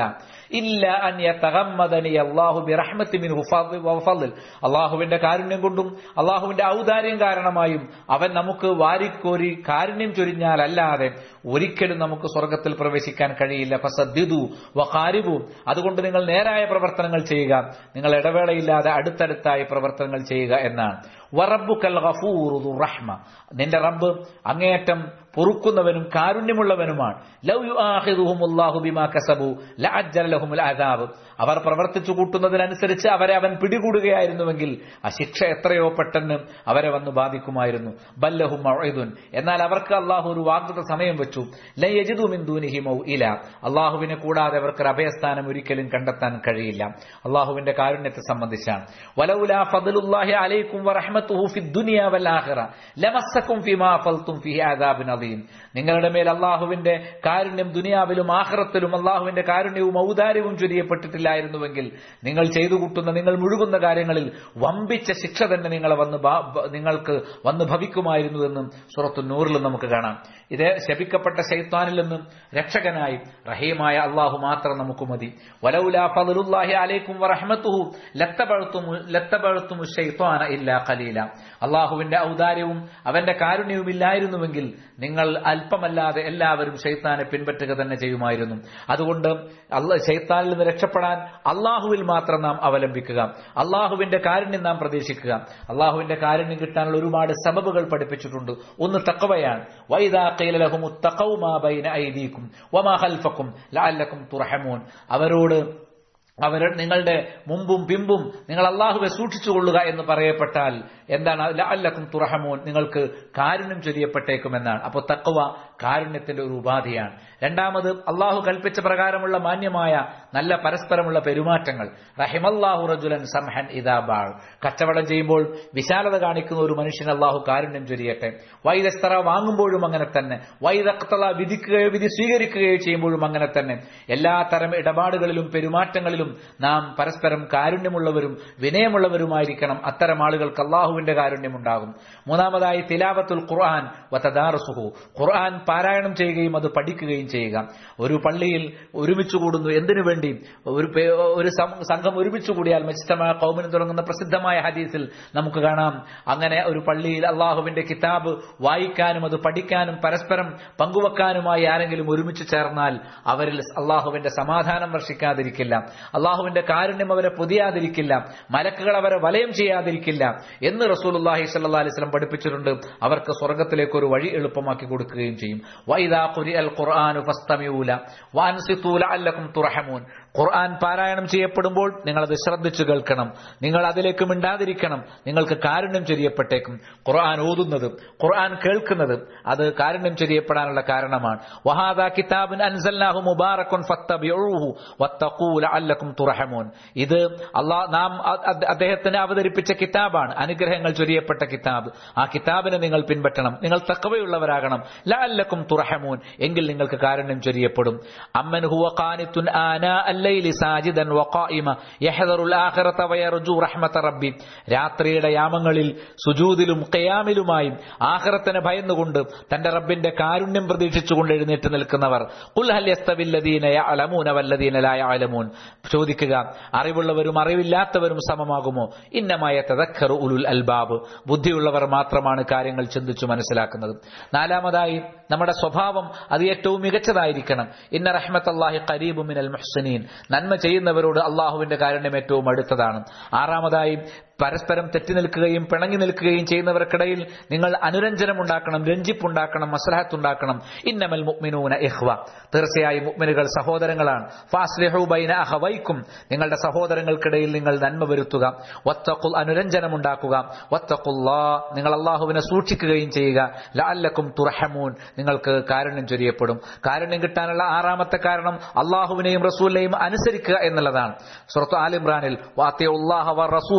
ഇല്ല അൻ യതഗമ്മദനി അല്ലാഹു ബിറഹ്മത്തി മിൻഹു ഫضل വഫضل അല്ലാഹുവിന്റെ കാരുണ്യം കൊണ്ടും അല്ലാഹുവിന്റെ ഔദാര്യം കാരണമായും അവൻ നമുക്ക് വാരിക്കോരി കാരുണ്യം ചൊരിഞ്ഞാലല്ലാതെ ഒരിക്കലും നമുക്ക് സ്വർഗത്തിൽ പ്രവേശിക്കാൻ കഴിയില്ല ഫസദ്ദിദു വഖാരിബു അതുകൊണ്ട് നിങ്ങൾ നേരായ പ്രവർത്തനങ്ങൾ ചെയ്യുക നിങ്ങൾ ഇടവേളയില്ലാതെ അടുത്തടുത്തായി പ്രവർത്തനങ്ങൾ ചെയ്യുക എന്നാണ് വറബ്ബുക്കൽ ഗഫൂറു ദുർ റഹ്മ നിന്റെ റബ്ബ് അങ്ങേയറ്റം പൊറുക്കുന്നവനും കാരുണ്യമുള്ളവനുമാണ് ലൗ യുആഖിദുഹും അല്ലാഹു ബിമാ കസബു ലഅജ്ജല ലഹുമുൽ അദാബ് അവർ പ്രവർത്തിച്ചു കൂട്ടുന്നതിനനുസരിച്ച് അവരെ അവൻ പിടികൂടുകയായിരുന്നുവെങ്കിൽ ആ ശിക്ഷ എത്രയോ പെട്ടെന്ന് അവരെ വന്ന് ബാധിക്കുമായിരുന്നു ബല്ലഹും മൗഇദുൻ എന്നാൽ അവർക്ക് അള്ളാഹു ഒരു വാഗ്ദത്ത സമയം വെച്ചു ലൻ യജിദു മിൻ ദൂനിഹി മൗഇല അള്ളാഹുവിനെ കൂടാതെ അവർക്ക് ഒരു അഭയസ്ഥാനം ഒരിക്കലും കണ്ടെത്താൻ കഴിയില്ല അള്ളാഹുവിന്റെ കാരുണ്യത്തെ സംബന്ധിച്ചാണ് വലൗലാ ഫദ്ലുല്ലാഹി അലൈക്കും വറഹ്മത്തുഹു ഫിദ് ദുനിയ വൽ ആഖിറ ലമസ്സക്കും ഫീമാ ഫൽതും ഫീഹി അദാബുൻ അദീം നിങ്ങളുടെ മേൽ അള്ളാഹുവിന്റെ കാരുണ്യം ദുനിയാവിലും ആഖിറത്തിലും അള്ളാഹുവിന്റെ കാരുണ്യവും ഔദാര്യവും ചൊരിയപ്പെട്ടിട്ടില്ലായിരുന്നുവെങ്കിൽ നിങ്ങൾ ചെയ്തു കൂട്ടുന്ന നിങ്ങൾ മുഴുകുന്ന കാര്യങ്ങളിൽ വമ്പിച്ച ശിക്ഷ തന്നെ നിങ്ങളെ വന്ന് ബാ- ബ- നിങ്ങൾക്ക് വന്ന് ഭവിക്കുമായിരുന്നു എന്നും സുറത്തു നൂറിലും നമുക്ക് കാണാം ഇത് ശപിക്കപ്പെട്ട ശൈത്താനിൽ നിന്നും രക്ഷകനായി റഹീമായ അള്ളാഹു മാത്രം നമുക്ക് മതി വലൗലാ ഫദ്ലുല്ലാഹി അലൈക്കും വറഹ്മത്തുഹു ലത്തബഅ്തും ലത്തബഅ്തും ശൈത്താന ഇല്ലാ ഖലീല അള്ളാഹുവിന്റെ ഔദാര്യവും അവന്റെ കാരുണ്യവും ഇല്ലായിരുന്നുവെങ്കിൽ നിങ്ങൾ അല്പമല്ലാതെ എല്ലാവരും ശൈത്താനെ പിൻപറ്റുക തന്നെ ചെയ്യുമായിരുന്നു അതുകൊണ്ട് അല്ല ശൈത്താനിൽ നിന്ന് രക്ഷപ്പെടാൻ അള്ളാഹുവിൽ മാത്രം നാം അവലംബിക്കുക അള്ളാഹുവിന്റെ കാരുണ്യം നാം പ്രതീക്ഷിക്കുക അള്ളാഹുവിന്റെ കാരുണ്യം കിട്ടാനുള്ള ഒരുപാട് സബബുകൾ പഠിപ്പിച്ചിട്ടുണ്ട് ഒന്ന് തക്കവയാണ് വൈദാ ഖീല ലഹുമു തഖൗ മാ ബൈന ഐദീകും വമാ ഖൽഫക്കും ലഅല്ലക്കും തുർഹമൂൻ അവരോട് അവർ നിങ്ങളുടെ മുമ്പും പിമ്പും നിങ്ങൾ അള്ളാഹുവെ സൂക്ഷിച്ചുകൊള്ളുക എന്ന് പറയപ്പെട്ടാൽ എന്താണ് അല്ലക്കും തുറഹമോൻ നിങ്ങൾക്ക് കാരുണ്യം ചൊരിയപ്പെട്ടേക്കുമെന്നാണ് അപ്പോൾ തക്കവ കാരുണ്യത്തിന്റെ ഒരു ഉപാധിയാണ് രണ്ടാമത് അള്ളാഹു കൽപ്പിച്ച പ്രകാരമുള്ള മാന്യമായ നല്ല പരസ്പരമുള്ള പെരുമാറ്റങ്ങൾ റഹിമല്ലാഹു റജുലൻ സംഹൻ ഇദാബാൾ കച്ചവടം ചെയ്യുമ്പോൾ വിശാലത കാണിക്കുന്ന ഒരു മനുഷ്യൻ അള്ളാഹു കാരുണ്യം ചൊരിയട്ടെ വൈദസ്തറ വാങ്ങുമ്പോഴും അങ്ങനെ തന്നെ വൈദക്തള വിധിക്കുകയോ വിധി സ്വീകരിക്കുകയോ ചെയ്യുമ്പോഴും അങ്ങനെ തന്നെ എല്ലാ തരം ഇടപാടുകളിലും പെരുമാറ്റങ്ങളിലും നാം പരസ്പരം കാരുണ്യമുള്ളവരും വിനയമുള്ളവരുമായിരിക്കണം അത്തരം ആളുകൾക്ക് അള്ളാഹുവിന്റെ കാരുണ്യമുണ്ടാകും മൂന്നാമതായി തിലാവത്തുൽ ഖുർആൻ വതദാറുസുഹു ഖുർആൻ പാരായണം ചെയ്യുകയും അത് പഠിക്കുകയും ചെയ്യുക ഒരു പള്ളിയിൽ ഒരുമിച്ച് കൂടുന്നു എന്തിനു വേണ്ടി ഒരു പേ- ഒരു സം- സംഘം ഒരുമിച്ച് കൂടിയാൽ മജിത്തമായ കൗമിന് തുടങ്ങുന്ന പ്രസിദ്ധമായ ഹദീസിൽ നമുക്ക് കാണാം അങ്ങനെ ഒരു പള്ളിയിൽ അള്ളാഹുവിന്റെ കിതാബ് വായിക്കാനും അത് പഠിക്കാനും പരസ്പരം പങ്കുവെക്കാനുമായി ആരെങ്കിലും ഒരുമിച്ച് ചേർന്നാൽ അവരിൽ അള്ളാഹുവിന്റെ സമാധാനം വർഷിക്കാതിരിക്കില്ല അള്ളാഹുവിന്റെ കാരുണ്യം അവരെ പൊതിയാതിരിക്കില്ല മലക്കുകൾ അവരെ വലയം ചെയ്യാതിരിക്കില്ല എന്ന് റസൂലുള്ളാഹി സ്വല്ലല്ലാഹി അലൈഹി വസല്ലം പഠിപ്പിച്ചിട്ടുണ്ട് അവർക്ക് സ്വർഗത്തിലേക്ക് ഒരു വഴി എളുപ്പമാക്കി കൊടുക്കുകയും ചെയ്യും വൈദാ ഖുരിഅൽ ഖുർആനു ഫസ്തമിഊല വഅൻസിതു ലഅല്ലക്കും തുർഹമൂൻ ഖുർആൻ പാരായണം ചെയ്യപ്പെടുമ്പോൾ നിങ്ങൾ അത് ശ്രദ്ധിച്ചു കേൾക്കണം നിങ്ങൾ അതിലേക്ക് മിണ്ടാതിരിക്കണം നിങ്ങൾക്ക് കാരുണ്യം ചൊരിയപ്പെട്ടേക്കും ഖുർആൻ ഓതുന്നത് ഖുർആൻ കേൾക്കുന്നത് അത് കാരുണ്യം ചൊരിയപ്പെടാനുള്ള കാരണമാണ് വഹാദ കിതാബുൻ അൻസൽനാഹു മുബാറക്കുൻ ഫത്തബിഊഹു വത്തഖൂ ലഅല്ലക്കും തുർഹമൂൻ ഇത് അള്ളാഹ് നാം അ- അ- അദ്ദേഹത്തിന് അവതരിപ്പിച്ച കിതാബാണ് അനുഗ്രഹങ്ങൾ ചൊരിയപ്പെട്ട കിതാബ് ആ കിതാബിനെ നിങ്ങൾ പിൻപറ്റണം നിങ്ങൾ തക്കവയുള്ളവരാകണം ലഅല്ലക്കും തുർഹമൂൻ എങ്കിൽ നിങ്ങൾക്ക് കാരുണ്യം ചൊരിയപ്പെടും അമ്മൻ ഹുവ ഖാനിത്തുൻ ആനാ അല്ലൈലി സാജിദൻ വഖായിമ യഹ്ദറുൽ ആഖിറത വയർജു റഹ്മത റബ്ബി രാത്രിയുടെ യാമങ്ങളിൽ സുജൂദിലും ഖിയാമിലുമായി ആഖിറത്തിനെ ഭയന്നുകൊണ്ട് തന്റെ റബ്ബിന്റെ കാരുണ്യം പ്രതീക്ഷിച്ചുകൊണ്ട് എഴുന്നേറ്റ് നിൽക്കുന്നവർ ഖുൽ ഹൽ യസ്തവില്ലദീന യഅലമൂന വല്ലദീന ലാ യഅലമൂൻ ചോദിക്കുക അറിവുള്ളവരും അറിവില്ലാത്തവരും സമമാകുമോ ഇന്നമായ തദക്കറു ഉലുൽ അൽബാബ് ബുദ്ധിയുള്ളവർ മാത്രമാണ് കാര്യങ്ങൾ ചിന്തിച്ചു മനസ്സിലാക്കുന്നത് നാലാമതായി നമ്മുടെ സ്വഭാവം അത് ഏറ്റവും മികച്ചതായിരിക്കണം ഇന്ന റഹ്മത്ത് അള്ളാഹി കരീബു മിനൽ മുഹ്സനീൻ നന്മ ചെയ്യുന്നവരോട് അള്ളാഹുവിന്റെ കാരുണ്യം ഏറ്റവും അടുത്തതാണ് ആറാമതായി പരസ്പരം തെറ്റി നിൽക്കുകയും പിണങ്ങി നിൽക്കുകയും ചെയ്യുന്നവർക്കിടയിൽ നിങ്ങൾ അനുരഞ്ജനമുണ്ടാക്കണം രഞ്ജിപ്പുണ്ടാക്കണം മസ്ലഹത്തുണ്ടാക്കണം ഇന്നമൽ മുഅ്മിനൂന ഇഖ്വ തീർച്ചയായും മുഅ്മിനുകൾ സഹോദരങ്ങളാണ് ഫാസ്ലിഹു ബൈന അഹവൈക്കും നിങ്ങളുടെ സഹോദരങ്ങൾക്കിടയിൽ നിങ്ങൾ നന്മ വരുത്തുക വത്തഖുൽ അനുരഞ്ജനമുണ്ടാക്കുക വത്തഖുല്ലാ നിങ്ങൾ അള്ളാഹുവിനെ സൂക്ഷിക്കുകയും ചെയ്യുക ലഅല്ലക്കും തുർഹമൂൻ നിങ്ങൾക്ക് കാരുണ്യം ചൊരിയപ്പെടും കാരുണ്യം കിട്ടാനുള്ള ആറാമത്തെ കാരണം അള്ളാഹുവിനെയും റസൂലിനെയും അനുസരിക്കുക എന്നുള്ളതാണ് സുറത്ത് ആലിമ്രാനിൽ വാത്തിയുല്ലാഹ വ റസൂല ലഅല്ലക്കും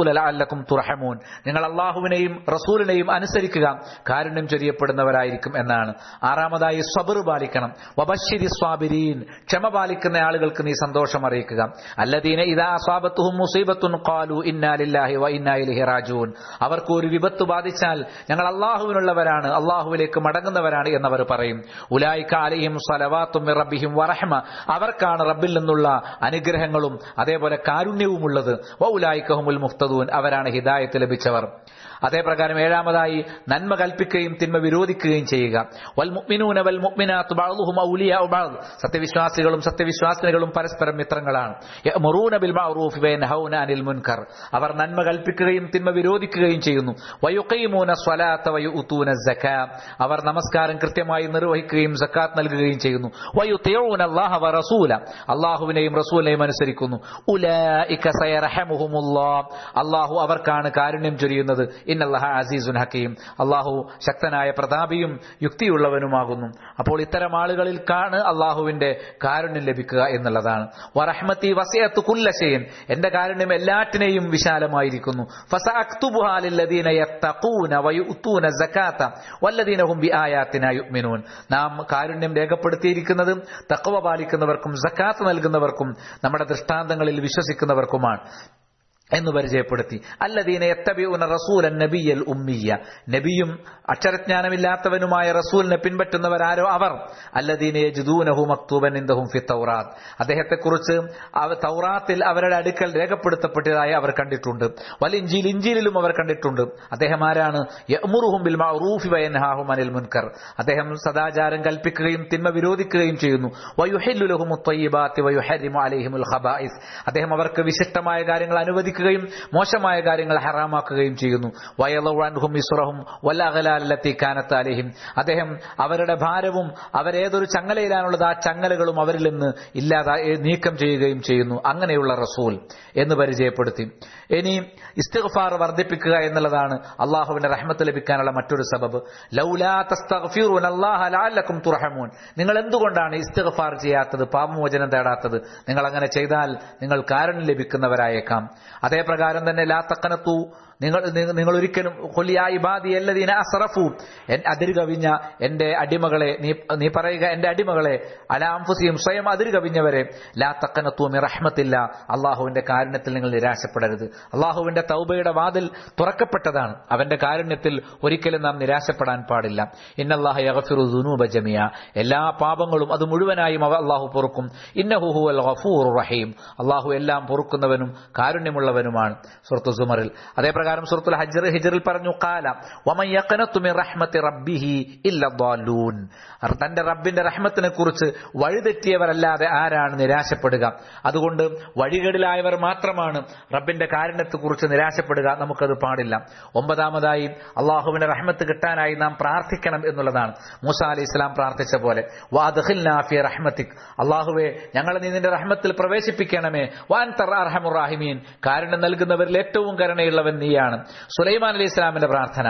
ലഅല്ലക്കും തുർഹമൂൻ നിങ്ങൾ അള്ളാഹുവിനെയും റസൂലിനെയും അനുസരിക്കുക കാരുണ്യം ചൊരിയപ്പെടുന്നവരായിരിക്കും എന്നാണ് ആറാമതായി സ്വബർ പാലിക്കണം വബശ്ശിരി സ്വാബിരീൻ ക്ഷമ പാലിക്കുന്ന ആളുകൾക്ക് നീ സന്തോഷം അറിയിക്കുക അല്ലദീന ഇതാ അസ്വാബത്തുഹും മുസീബത്തുൻ ഖാലു ഇന്നാ ലില്ലാഹി വ ഇന്നാ ഇലൈഹി റാജിഊൻ അവർക്ക് ഒരു വിപത്ത് ബാധിച്ചാൽ ഞങ്ങൾ അള്ളാഹുവിനുള്ളവരാണ് അള്ളാഹുവിലേക്ക് മടങ്ങുന്നവരാണ് എന്നവർ പറയും ഉലായിക്ക അലൈഹിം സ്വലവാത്തും മിർ റബ്ബിഹിം വറഹ്മ അവർക്കാണ് റബ്ബിൽ നിന്നുള്ള അനുഗ്രഹങ്ങളും അതേപോലെ കാരുണ്യവുമുള്ളത് വ ഉലായിക്കഹുമുൽ മുഫ്തദൂൻ അവരാണ് ഹിദായത്ത് ലഭിച്ചവർ അതേപ്രകാരം ഏഴാമതായി നന്മ കൽപ്പിക്കുകയും തിന്മ വിരോധിക്കുകയും ചെയ്യുക വൽ മുഅ്മിനൂന വൽ മുഅ്മിനാത്തു ബഅ്ദുഹും ഔലിയാഉ ബഅദ് സത്യവിശ്വാസികളും സത്യവിശ്വാസിനികളും പരസ്പരം മിത്രങ്ങളാണ് യഅ്മുറൂന ബിൽ മഅറൂഫ് വയൻഹൗന അനിൽ മുൻകർ അവർ നന്മ കൽപ്പിക്കുകയും തിന്മ വിരോധിക്കുകയും ചെയ്യുന്നു വയുഖീമൂന സ്വലാത്ത വയുഊതൂന സക്കാ അവർ നമസ്കാരം കൃത്യമായി നിർവഹിക്കുകയും സക്കാത്ത് നൽകുകയും ചെയ്യുന്നു വയുതിഊന അല്ലാഹ വ റസൂല അല്ലാഹുവിനെയും റസൂലിനെയും അനുസരിക്കുന്നു ഉലൈക സയർഹമുഹുമുല്ലാഹ് അല്ലാഹു അവർക്കാണ് കാരുണ്യം ചൊരിയുന്നത് ഇന്നല്ലാഹ അസീസുൻ ഹക്കീം അള്ളാഹു ശക്തനായ പ്രതാപിയും യുക്തിയുള്ളവനുമാകുന്നു അപ്പോൾ ഇത്തരം ആളുകളിൽ കാണ് അള്ളാഹുവിന്റെ കാരുണ്യം ലഭിക്കുക എന്നുള്ളതാണ് വറഹ്മത്തി വസയത്ത് കുല്ലശയൻ എന്റെ കാരുണ്യം എല്ലാറ്റിനെയും വിശാലമായിരിക്കുന്നു ഫസഅക്തുബുഹാ ലില്ലദീന യത്തഖൂന വയുഅ്തൂന സകാത്ത വല്ലദീന ഹും ബിആയാത്തിനാ യുഅ്മിനൂൻ നാം കാരുണ്യം രേഖപ്പെടുത്തിയിരിക്കുന്നത് തഖ്വ പാലിക്കുന്നവർക്കും സക്കാത്ത് നൽകുന്നവർക്കും നമ്മുടെ ദൃഷ്ടാന്തങ്ങളിൽ വിശ്വസിക്കുന്നവർക്കുമാണ് എന്ന് പരിചയപ്പെടുത്തി അല്ലദീന എത്തബിയുന റസൂലൻ നബിയൽ ഉമ്മിയ നബിയും അക്ഷരജ്ഞാനമില്ലാത്തവനുമായ റസൂലിനെ പിൻപറ്റുന്നവരാരോ അവർ അല്ലദീന യജ്ദൂനഹു മക്തൂബൻ ഇൻദഹും ഫി തൗറാത്ത് അദ്ദേഹത്തെക്കുറിച്ച് അവ തൗറാത്തിൽ അവരുടെ അടുക്കൽ രേഖപ്പെടുത്തപ്പെട്ടതായി അവർ കണ്ടിട്ടുണ്ട് വൽ ഇഞ്ചിൽ ഇഞ്ചിയിലും അവർ കണ്ടിട്ടുണ്ട് അദ്ദേഹം ആരാണ് യഅ്മുറുഹും ബിൽ മഅറൂഫി വയൻഹാഹും അനിൽ മുൻകർ അദ്ദേഹം സദാചാരം കൽപ്പിക്കുകയും തിന്മ വിരോധിക്കുകയും ചെയ്യുന്നു വയുഹില്ലു ലഹും അത്വയ്യിബാത്തി വയുഹരിമു അലൈഹിമുൽ ഖബായിസ് അദ്ദേഹം അവർക്ക് വിശിഷ്ടമായ കാര്യങ്ങൾ അനുവദിക്കുകയും മോശമായ കാര്യങ്ങൾ ഹറാമാക്കുകയും ചെയ്യുന്നു വയലവാൻഹും ഇസ്രഹും വല്ലകലാലത്തി കാനത്ത് അലഹിം അദ്ദേഹം അവരുടെ ഭാരവും അവരേതൊരു ചങ്ങലയിലാണുള്ളത് ആ ചങ്ങലകളും അവരിൽ നിന്ന് ഇല്ലാതെ നീക്കം ചെയ്യുകയും ചെയ്യുന്നു അങ്ങനെയുള്ള റസൂൽ എന്ന് പരിചയപ്പെടുത്തി ഇനി ഇസ്തിഗ്ഫാർ വർദ്ധിപ്പിക്കുക എന്നുള്ളതാണ് അള്ളാഹുവിന്റെ റഹ്മത്ത് ലഭിക്കാനുള്ള മറ്റൊരു സബബ് ലൗലാ തസ്തഗ്ഫിറൂന അല്ലാഹ ലഅല്ലക്കും തുർഹമൂൻ നിങ്ങൾ എന്തുകൊണ്ടാണ് ഇസ്തിഗ്ഫാർ ചെയ്യാത്തത് പാപമോചനം തേടാത്തത് നിങ്ങൾ അങ്ങനെ ചെയ്താൽ നിങ്ങൾ കാരണം ലഭിക്കുന്നവരായേക്കാം അതേ പ്രകാരം തന്നെ ലാ തക്കനത്തു നിങ്ങൾ നിങ്ങൾ ഒരിക്കലും കൊല്ലിയ ഇബാദി എല്ലദീന അസറഫു അതിര് കവിഞ്ഞ എന്റെ അടിമകളെ നീ നീ പറയുക എന്റെ അടിമകളെ അലാംഫുസിയും സ്വയം അതിര് കവിഞ്ഞവരെ ലാ തക്കനത്തു റഹ്മത്തില്ല അള്ളാഹുവിന്റെ കാരുണ്യത്തിൽ നിങ്ങൾ നിരാശപ്പെടരുത് അള്ളാഹുവിന്റെ തൗബയുടെ വാതിൽ തുറക്കപ്പെട്ടതാണ് അവന്റെ കാരുണ്യത്തിൽ ഒരിക്കലും നാം നിരാശപ്പെടാൻ പാടില്ല ഇന്നല്ലാഹ യഗഫിറു ദുനൂബ ജമിയ എല്ലാ പാപങ്ങളും അത് മുഴുവനായും അവ അള്ളാഹു പൊറുക്കും ഇന്നഹു അൽ ഗഫൂർ റഹീം അള്ളാഹു എല്ലാം പൊറുക്കുന്നവനും കാരുണ്യമുള്ളവനുമാണ് സുഹൃത്തു സുമറിൽ അതേ പ്രകാരം സുഹൃത്തുൽ ഹജ്ർ ഹിജറിൽ പറഞ്ഞു കാല റഹ്മത്തി റബ്ബിഹി ഇല്ലൂൻ തന്റെ റബ്ബിന്റെ റഹ്മത്തിനെ കുറിച്ച് വഴിതെറ്റിയവരല്ലാതെ ആരാണ് നിരാശപ്പെടുക അതുകൊണ്ട് വഴികേടിലായവർ മാത്രമാണ് റബ്ബിന്റെ കാരുണ്യത്തെക്കുറിച്ച് നിരാശപ്പെടുക നമുക്കത് പാടില്ല ഒമ്പതാമതായി അള്ളാഹുവിന്റെ റഹ്മത്ത് കിട്ടാനായി നാം പ്രാർത്ഥിക്കണം എന്നുള്ളതാണ് മൂസ അലി ഇസ്ലാം പ്രാർത്ഥിച്ച പോലെ വാദഹിൽ റഹ്മത്തിക് അള്ളാഹുവെ ഞങ്ങളെ നീ നിന്റെ റഹ്മത്തിൽ പ്രവേശിപ്പിക്കണമേ വാൻ തറാഹിമീൻ കാരുണ്യം നൽകുന്നവരിൽ ഏറ്റവും കരുണയുള്ളവൻ നീയാണ് സുലൈമാൻ അലി ഇസ്ലാമിന്റെ പ്രാർത്ഥന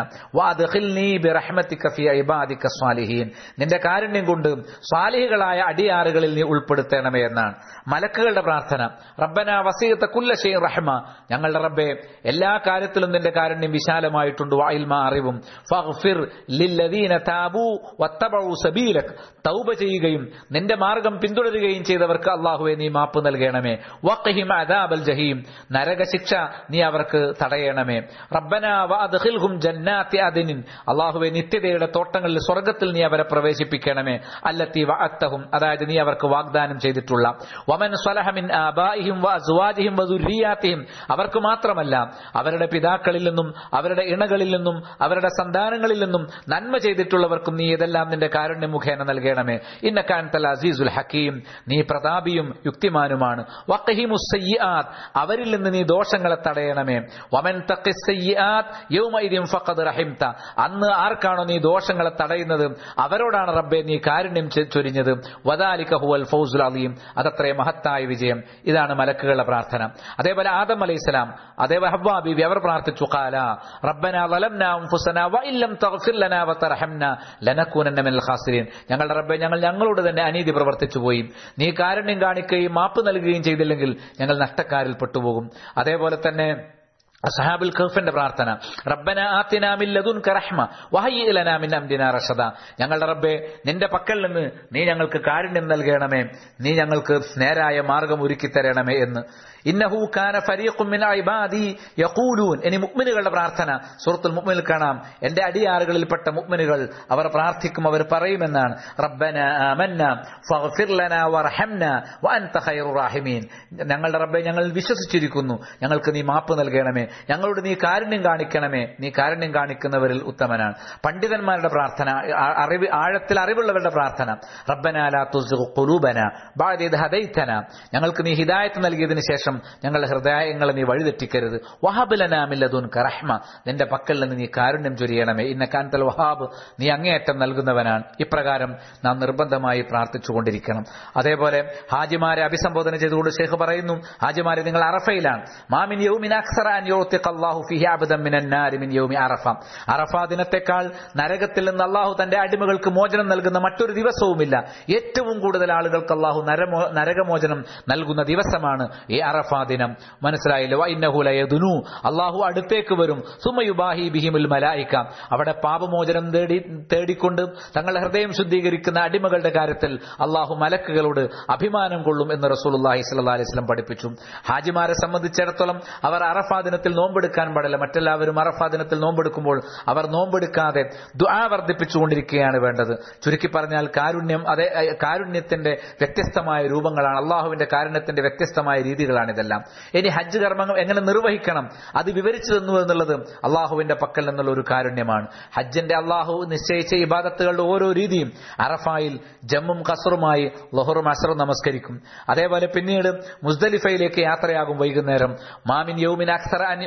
സ്വാലിഹീൻ നിന്റെ കാരുണ്യം കൊണ്ട് സ്വാലിഹികളായ അടിയാറുകളിൽ നീ ഉൾപ്പെടുത്തണമേ എന്നാണ് മലക്കുകളുടെ പ്രാർത്ഥന റബ്ബന വസീത്ത കുല്ലശൈ റഹ്മ ഞങ്ങളുടെ റബ്ബെ എല്ലാ കാര്യത്തിലും നിന്റെ കാരുണ്യം വിശാലമായിട്ടുണ്ട് വായിൽമ അറിവും ഫഗ്ഫിർ ലില്ലദീന താബു വത്തബഉ സബീലക് തൗബ ചെയ്യുകയും നിന്റെ മാർഗം പിന്തുടരുകയും ചെയ്തവർക്ക് അള്ളാഹുവെ നീ മാപ്പ് നൽകണമേ വഖഹിം അദാബൽ ജഹീം നരകശിക്ഷ നീ അവർക്ക് തടയണമേ റബ്ബന വഅദ്ഖിൽഹും ജന്നാത്തി അദ്നിൻ അള്ളാഹുവെ നിത്യതയുടെ തോട്ടങ്ങളിൽ സ്വർഗ്ഗത്തിൽ നീ അവരെ പ്രവേശിപ്പിക്കണമേ അല്ലത്തി വഅത്തഹും അതായത് നീ അവർക്ക് വാഗ്ദാനം ചെയ്തിട്ടുള്ള വമൻ സ്വലഹ മിൻ ആബാഇഹിം വഅസ്വാജിഹിം വദുരിയാതിഹിം അവർക്ക് മാത്രമല്ല അവരുടെ പിതാക്കളിൽ നിന്നും അവരുടെ ഇണകളിൽ നിന്നും അവരുടെ സന്താനങ്ങളിൽ നിന്നും നന്മ ചെയ്തിട്ടുള്ളവർക്കും നീ ഇതെല്ലാം നിന്റെ കാരുണ്യ മുഖേന നൽകണമേ ഇന്നക്കാൻതൽ അസീസുൽ ഹക്കീം നീ പ്രതാപിയും യുക്തിമാനുമാണ് വഖഹിമുസ്സയ്യിആത്ത് അവരിൽ നിന്ന് നീ ദോഷങ്ങളെ തടയണമേ വമൻ തഖിസ്സയ്യിആത്ത് യൗമഇദിൻ ഫഖദ് റഹിംത അന്ന് ആർക്കാണോ നീ ദോഷങ്ങളെ തടയുന്നത് അവരോടാണ് റബ്ബെ നീ കാരുണ്യം ചൊരിഞ്ഞത് വദാലിക ഹുവൽ ഫൗസുൽ അലീം അതത്രേ മഹത്തായ വിജയം ഇതാണ് മലക്കുകളുടെ പ്രാർത്ഥന അതേപോലെ ആദം അലൈഹിസ്സലാം അതേപോലെ ഹവ്വാ ബീവി അവർ പ്രാർത്ഥിച്ചു ഖാല റബ്ബന ളലംന അൻഫുസന വഇല്ലം തഗ്ഫിർ ലനാ വതർഹംന ലനകൂനന്ന മിനൽ ഖാസിരീൻ ഞങ്ങളുടെ റബ്ബെ ഞങ്ങൾ ഞങ്ങളോട് തന്നെ അനീതി പ്രവർത്തിച്ചു പോയി നീ കാരുണ്യം കാണിക്കുകയും മാപ്പ് നൽകുകയും ചെയ്തില്ലെങ്കിൽ ഞങ്ങൾ നഷ്ടക്കാരിൽ പെട്ടുപോകും അതേപോലെ തന്നെ അസഹാബുൽ ഖഫിന്റെ പ്രാർത്ഥന റബ്ബന ആത്തിനാ മിൻ ലദുൻക റഹ്മ വഹയ്യി ലനാ മിൻ അംരിനാ റഷദ ഞങ്ങളുടെ റബ്ബേ നിന്റെ പക്കൽ നിന്ന് നീ ഞങ്ങൾക്ക് കാരുണ്യം നൽകണമേ നീ ഞങ്ങൾക്ക് നേരായ മാർഗം ഒരുക്കി തരണമേ എന്ന് ഇന്നഹു കാന ഫരീഖും മിൻ ഇബാദി യഖൂലൂൻ ഇനി മുഅ്മിനുകളുടെ പ്രാർത്ഥന സൂറത്തുൽ മുഅ്മിനിൽ കാണാം എന്റെ അടിയാറുകളിൽപ്പെട്ട മുഅ്മിനുകൾ അവർ പ്രാർത്ഥിക്കും അവർ പറയുമെന്നാണ് റബ്ബന ആമന്ന ഫഗ്ഫിർ ലനാ വർഹംനാ വഅൻത ഖൈറുർ റാഹിമീൻ ഞങ്ങളുടെ റബ്ബെ ഞങ്ങൾ വിശ്വസിച്ചിരിക്കുന്നു ഞങ്ങൾക്ക് നീ മാപ്പ് നൽകണമേ ഞങ്ങളോട് നീ കാരുണ്യം കാണിക്കണമേ നീ കാരുണ്യം കാണിക്കുന്നവരിൽ ഉത്തമനാണ് പണ്ഡിതന്മാരുടെ പ്രാർത്ഥന ആ- അറിവ് ആഴത്തിൽ അറിവുള്ളവരുടെ പ്രാർത്ഥന റബ്ബന ലാ തുസിഗ് ഖുലൂബന ബഅദ ഇദ് ഹദൈതന ഞങ്ങൾക്ക് നീ ഹിദായത്ത് നൽകിയതിനു ശേഷം ഞങ്ങളുടെ ഹൃദയങ്ങളെ നീ വഴിതെറ്റിക്കരുത് വഹബ് ലനാ മിൻ ലദുൻക റഹ്മ നിന്റെ പക്കൽ നിന്ന് നീ കാരുണ്യം ചൊരിയണമേ ഇന്ന കാൻതൽ വഹാബ് നീ അങ്ങേയറ്റം നൽകുന്നവനാണ് ഇപ്രകാരം നാം നിർബന്ധമായി പ്രാർത്ഥിച്ചുകൊണ്ടിരിക്കണം അതേപോലെ ഹാജിമാരെ അഭിസംബോധന ചെയ്തുകൊണ്ട് ഷെയ്ഖ് പറയുന്നു ഹാജിമാരെ നിങ്ങൾ അറഫയിലാണ് മാമിൻ യൗമിൻ അക്സറ അൻ യുഅ്തിഖ അല്ലാഹു ഫിഹി അബ്ദൻ മിനൻ നാരി മിൻ യൗമി അറഫ അറഫ ദിനത്തെക്കാൾ നരകത്തിൽ നിന്ന് അള്ളാഹു തന്റെ അടിമകൾക്ക് മോചനം നൽകുന്ന മറ്റൊരു ദിവസവുമില്ല ഏറ്റവും കൂടുതൽ ആളുകൾക്ക് അള്ളാഹു നരമോ നരകമോചനം നൽകുന്ന ദിവസമാണ് ഈ അറഫ ദിനം മനസ്സിലായില്ല വൈന്നഹുലയദുനു അള്ളാഹു അടുത്തേക്ക് വരും സുമയുബാഹി ബിഹിമുൽ മലായിക്ക അവിടെ പാപമോചനം തേടി തേടിക്കൊണ്ട് തങ്ങളുടെ ഹൃദയം ശുദ്ധീകരിക്കുന്ന അടിമകളുടെ കാര്യത്തിൽ അള്ളാഹു മലക്കുകളോട് അഭിമാനം കൊള്ളും എന്ന് റസൂലുള്ളാഹി സ്വല്ലല്ലാഹി അലൈഹി വസല്ലം പഠിപ്പിച്ചു ഹാജിമാരെ സംബന്ധിച്ചിടത്തോളം അവർ അറഫാ ദിനത്തിൽ നോമ്പെടുക്കാൻ പാടില്ല മറ്റെല്ലാവരും അറഫാ ദിനത്തിൽ നോമ്പെടുക്കുമ്പോൾ അവർ നോമ്പെടുക്കാതെ ദുആ വർദ്ധിപ്പിച്ചുകൊണ്ടിരിക്കുകയാണ് വേണ്ടത് ചുരുക്കി പറഞ്ഞാൽ കാരുണ്യം അതേ ഏഹ്, കാരുണ്യത്തിന്റെ വ്യത്യസ്തമായ രൂപങ്ങളാണ് അള്ളാഹുവിന്റെ കാരുണ്യത്തിന്റെ വ്യത്യസ്തമായ രീതികളാണ് ഇതെല്ലാം ഇനി ഹജ്ജ് കർമ്മങ്ങൾ എങ്ങനെ നിർവഹിക്കണം അത് വിവരിച്ചു തന്നു എന്നുള്ളത് അള്ളാഹുവിന്റെ പക്കൽ നിന്നുള്ള ഒരു കാരുണ്യമാണ് ഹജ്ജിന്റെ അള്ളാഹു നിശ്ചയിച്ച ഇബാദത്തുകളുടെ ഓരോ രീതിയും അറഫായിൽ ജമ്മും കസറുമായി ലൊഹറും അസറും നമസ്കരിക്കും അതേപോലെ പിന്നീട് മുസ്ദലിഫയിലേക്ക് യാത്രയാകും വൈകുന്നേരം മാമിൻ യൗമിൻ അക്സറ അൻ-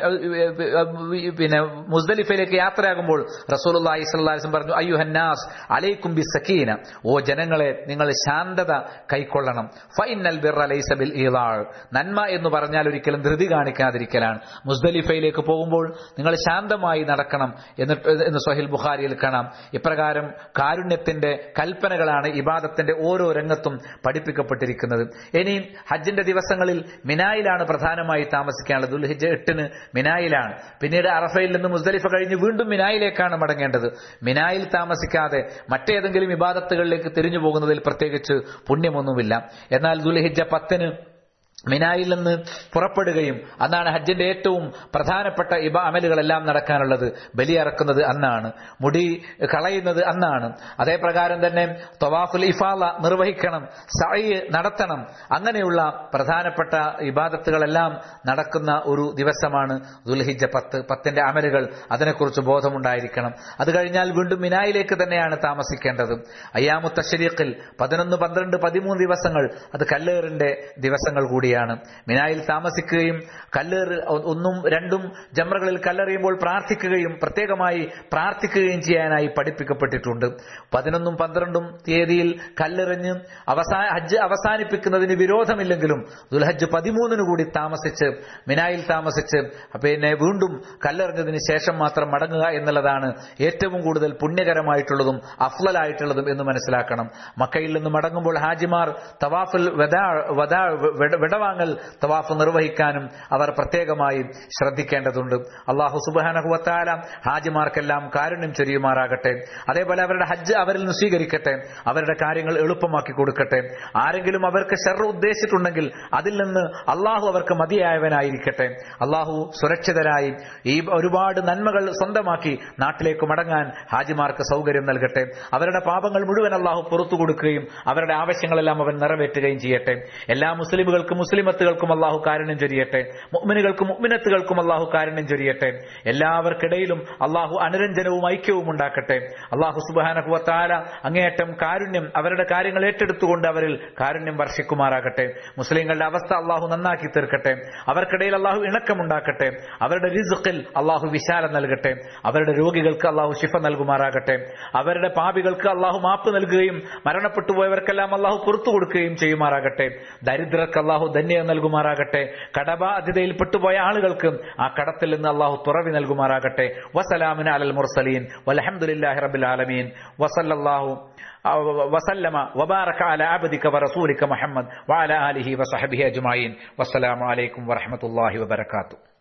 പിന്നെ മുസ്ദലിഫയിലേക്ക് യാത്രയാകുമ്പോൾ റസൂലുള്ളാഹി സ്വല്ലല്ലാഹി അലൈഹി വസല്ലം പറഞ്ഞു അയ്യുഹന്നാസ് അലൈക്കും ബി സക്കീന ഓ ജനങ്ങളെ നിങ്ങൾ ശാന്തത കൈക്കൊള്ളണം ഫൈനൽ ബിർറ ലൈസ ബിൽ ഈളാൾ നന്മ എന്ന് പറഞ്ഞാൽ ഒരിക്കലും ധൃതി കാണിക്കാതിരിക്കലാണ് മുസ്ദലിഫയിലേക്ക് പോകുമ്പോൾ നിങ്ങൾ ശാന്തമായി നടക്കണം എന്നിട്ട് എന്ന് സ്വഹിൽ ബുഖാരിയിൽ കാണാം ഇപ്രകാരം കാരുണ്യത്തിന്റെ കൽപ്പനകളാണ് ഇബാദത്തിന്റെ ഓരോ രംഗത്തും പഠിപ്പിക്കപ്പെട്ടിരിക്കുന്നത് ഇനി ഹജ്ജിന്റെ ദിവസങ്ങളിൽ മിനായിലാണ് പ്രധാനമായി താമസിക്കാനുള്ളത് ദുൽഹിജ് എട്ടിന് മിനായിലാണ് പിന്നീട് അറഫയിൽ നിന്ന് മുസ്ദലിഫ കഴിഞ്ഞ് വീണ്ടും മിനായിലേക്കാണ് മടങ്ങേണ്ടത് മിനായിൽ താമസിക്കാതെ മറ്റേതെങ്കിലും ഇബാദത്തുകളിലേക്ക് തിരിഞ്ഞു പോകുന്നതിൽ പ്രത്യേകിച്ച് പുണ്യമൊന്നുമില്ല എന്നാൽ ദുൽഹിജ പത്തിന് മിനായിൽ നിന്ന് പുറപ്പെടുകയും അന്നാണ് ഹജ്ജിന്റെ ഏറ്റവും പ്രധാനപ്പെട്ട ഇബ അമലുകളെല്ലാം നടക്കാനുള്ളത് ബലിയറക്കുന്നത് അന്നാണ് മുടി കളയുന്നത് അന്നാണ് അതേ പ്രകാരം തന്നെ തൊവാഫുൽ ഇഫാല നിർവഹിക്കണം സഅയ് നടത്തണം അങ്ങനെയുള്ള പ്രധാനപ്പെട്ട ഇബാദത്തുകളെല്ലാം നടക്കുന്ന ഒരു ദിവസമാണ് ദുൽഹിജ പത്ത് പത്തിന്റെ അമലുകൾ അതിനെക്കുറിച്ച് ബോധമുണ്ടായിരിക്കണം അത് കഴിഞ്ഞാൽ വീണ്ടും മിനായിലേക്ക് തന്നെയാണ് താമസിക്കേണ്ടത് അയ്യാമു തഷരീഖിൽ പതിനൊന്ന് പന്ത്രണ്ട് പതിമൂന്ന് ദിവസങ്ങൾ അത് കല്ലേറിന്റെ ദിവസങ്ങൾ കൂടിയാണ് മിനായിൽ താമസിക്കുകയും കല്ലേറ് ഒന്നും രണ്ടും ജമ്രകളിൽ കല്ലെറിയുമ്പോൾ പ്രാർത്ഥിക്കുകയും പ്രത്യേകമായി പ്രാർത്ഥിക്കുകയും ചെയ്യാനായി പഠിപ്പിക്കപ്പെട്ടിട്ടുണ്ട് പതിനൊന്നും പന്ത്രണ്ടും തീയതിയിൽ കല്ലെറിഞ്ഞ് അവസാന ഹജ്ജ് അവസാനിപ്പിക്കുന്നതിന് വിരോധമില്ലെങ്കിലും ദുൽഹജ്ജ് പതിമൂന്നിന് കൂടി താമസിച്ച് മിനായിൽ താമസിച്ച് പിന്നെ വീണ്ടും കല്ലെറിഞ്ഞതിന് ശേഷം മാത്രം മടങ്ങുക എന്നുള്ളതാണ് ഏറ്റവും കൂടുതൽ പുണ്യകരമായിട്ടുള്ളതും അഫ്ലലായിട്ടുള്ളതും എന്ന് മനസ്സിലാക്കണം മക്കയിൽ നിന്ന് മടങ്ങുമ്പോൾ ഹാജിമാർ തവാഫിൽ വദാ വദാ വിട- വിടവാങ്ങൽ തവാഫ് നിർവഹിക്കാനും അവർ പ്രത്യേകമായി ശ്രദ്ധിക്കേണ്ടതുണ്ട് അള്ളാഹു സുബാനഹുവത്താല ഹാജിമാർക്കെല്ലാം കാരുണ്യം ചൊരിയുമാറാകട്ടെ അതേപോലെ അവരുടെ ഹജ്ജ് അവരിൽ നിന്ന് സ്വീകരിക്കട്ടെ അവരുടെ കാര്യങ്ങൾ എളുപ്പമാക്കി കൊടുക്കട്ടെ ആരെങ്കിലും അവർക്ക് ഷെറ് ഉദ്ദേശിച്ചിട്ടുണ്ടെങ്കിൽ അതിൽ നിന്ന് അള്ളാഹു അവർക്ക് മതിയായവനായിരിക്കട്ടെ അള്ളാഹു സുരക്ഷിതരായി ഈ ഒരുപാട് നന്മകൾ സ്വന്തമാക്കി നാട്ടിലേക്ക് മടങ്ങാൻ ഹാജിമാർക്ക് സൗകര്യം നൽകട്ടെ അവരുടെ പാപങ്ങൾ മുഴുവൻ അള്ളാഹു പുറത്തു കൊടുക്കുകയും അവരുടെ ആവശ്യങ്ങളെല്ലാം അവൻ നിറവേറ്റുകയും ചെയ്യട്ടെ എല്ലാ മുസ്ലിമുകൾക്കും മുസ്ലിമത്തുകൾക്കും അള്ളാഹു കാരുണ്യം ചൊരിയട്ടെ മുഅ്മിനുകൾക്കും മുഅ്മിനത്തുകൾക്കും അള്ളാഹു കാരുണ്യം ചൊരിയട്ടെ എല്ലാവർക്കിടയിലും അള്ളാഹു അനുരഞ്ജനവും ഐക്യവും ഉണ്ടാക്കട്ടെ അള്ളാഹു സുബാനഹുവത്താല അങ്ങേയറ്റം കാരുണ്യം അവരുടെ കാര്യങ്ങൾ ഏറ്റെടുത്തുകൊണ്ട് അവരിൽ കാരുണ്യം വർഷിക്കുമാറാകട്ടെ മുസ്ലിങ്ങളുടെ അവസ്ഥ അള്ളാഹു നന്നാക്കി തീർക്കട്ടെ അവർക്കിടയിൽ അള്ളാഹു ഇണക്കമുണ്ടാക്കട്ടെ അവരുടെ റിസുഖിൽ അള്ളാഹു വിശാലം നൽകട്ടെ അവരുടെ രോഗികൾക്ക് അള്ളാഹു ശിഫ നൽകുമാറാകട്ടെ അവരുടെ പാപികൾക്ക് അള്ളാഹു മാപ്പ് നൽകുകയും മരണപ്പെട്ടു പോയവർക്കെല്ലാം അള്ളാഹു പുറത്തു കൊടുക്കുകയും ചെയ്യുമാറാകട്ടെ ദരിദ്രർക്ക് അള്ളാഹു ധന്യം നൽകുമാറാകട്ടെ കടബാധ്യതയിൽ പെട്ടുപോയ ആളുകൾക്ക് ആ കടത്തിൽ നിന്ന് അള്ളാഹു തുറവി നൽകുമാറാകട്ടെ വസലാമിന് അലൽ മുർസലീൻ വലഹമുല്ലാഹി റബിൽ ആലമീൻ വസല്ലാഹു وسلم وبارك على عبدك ورسولك محمد وعلى آله وصحبه أجمعين والسلام عليكم ورحمة الله وبركاته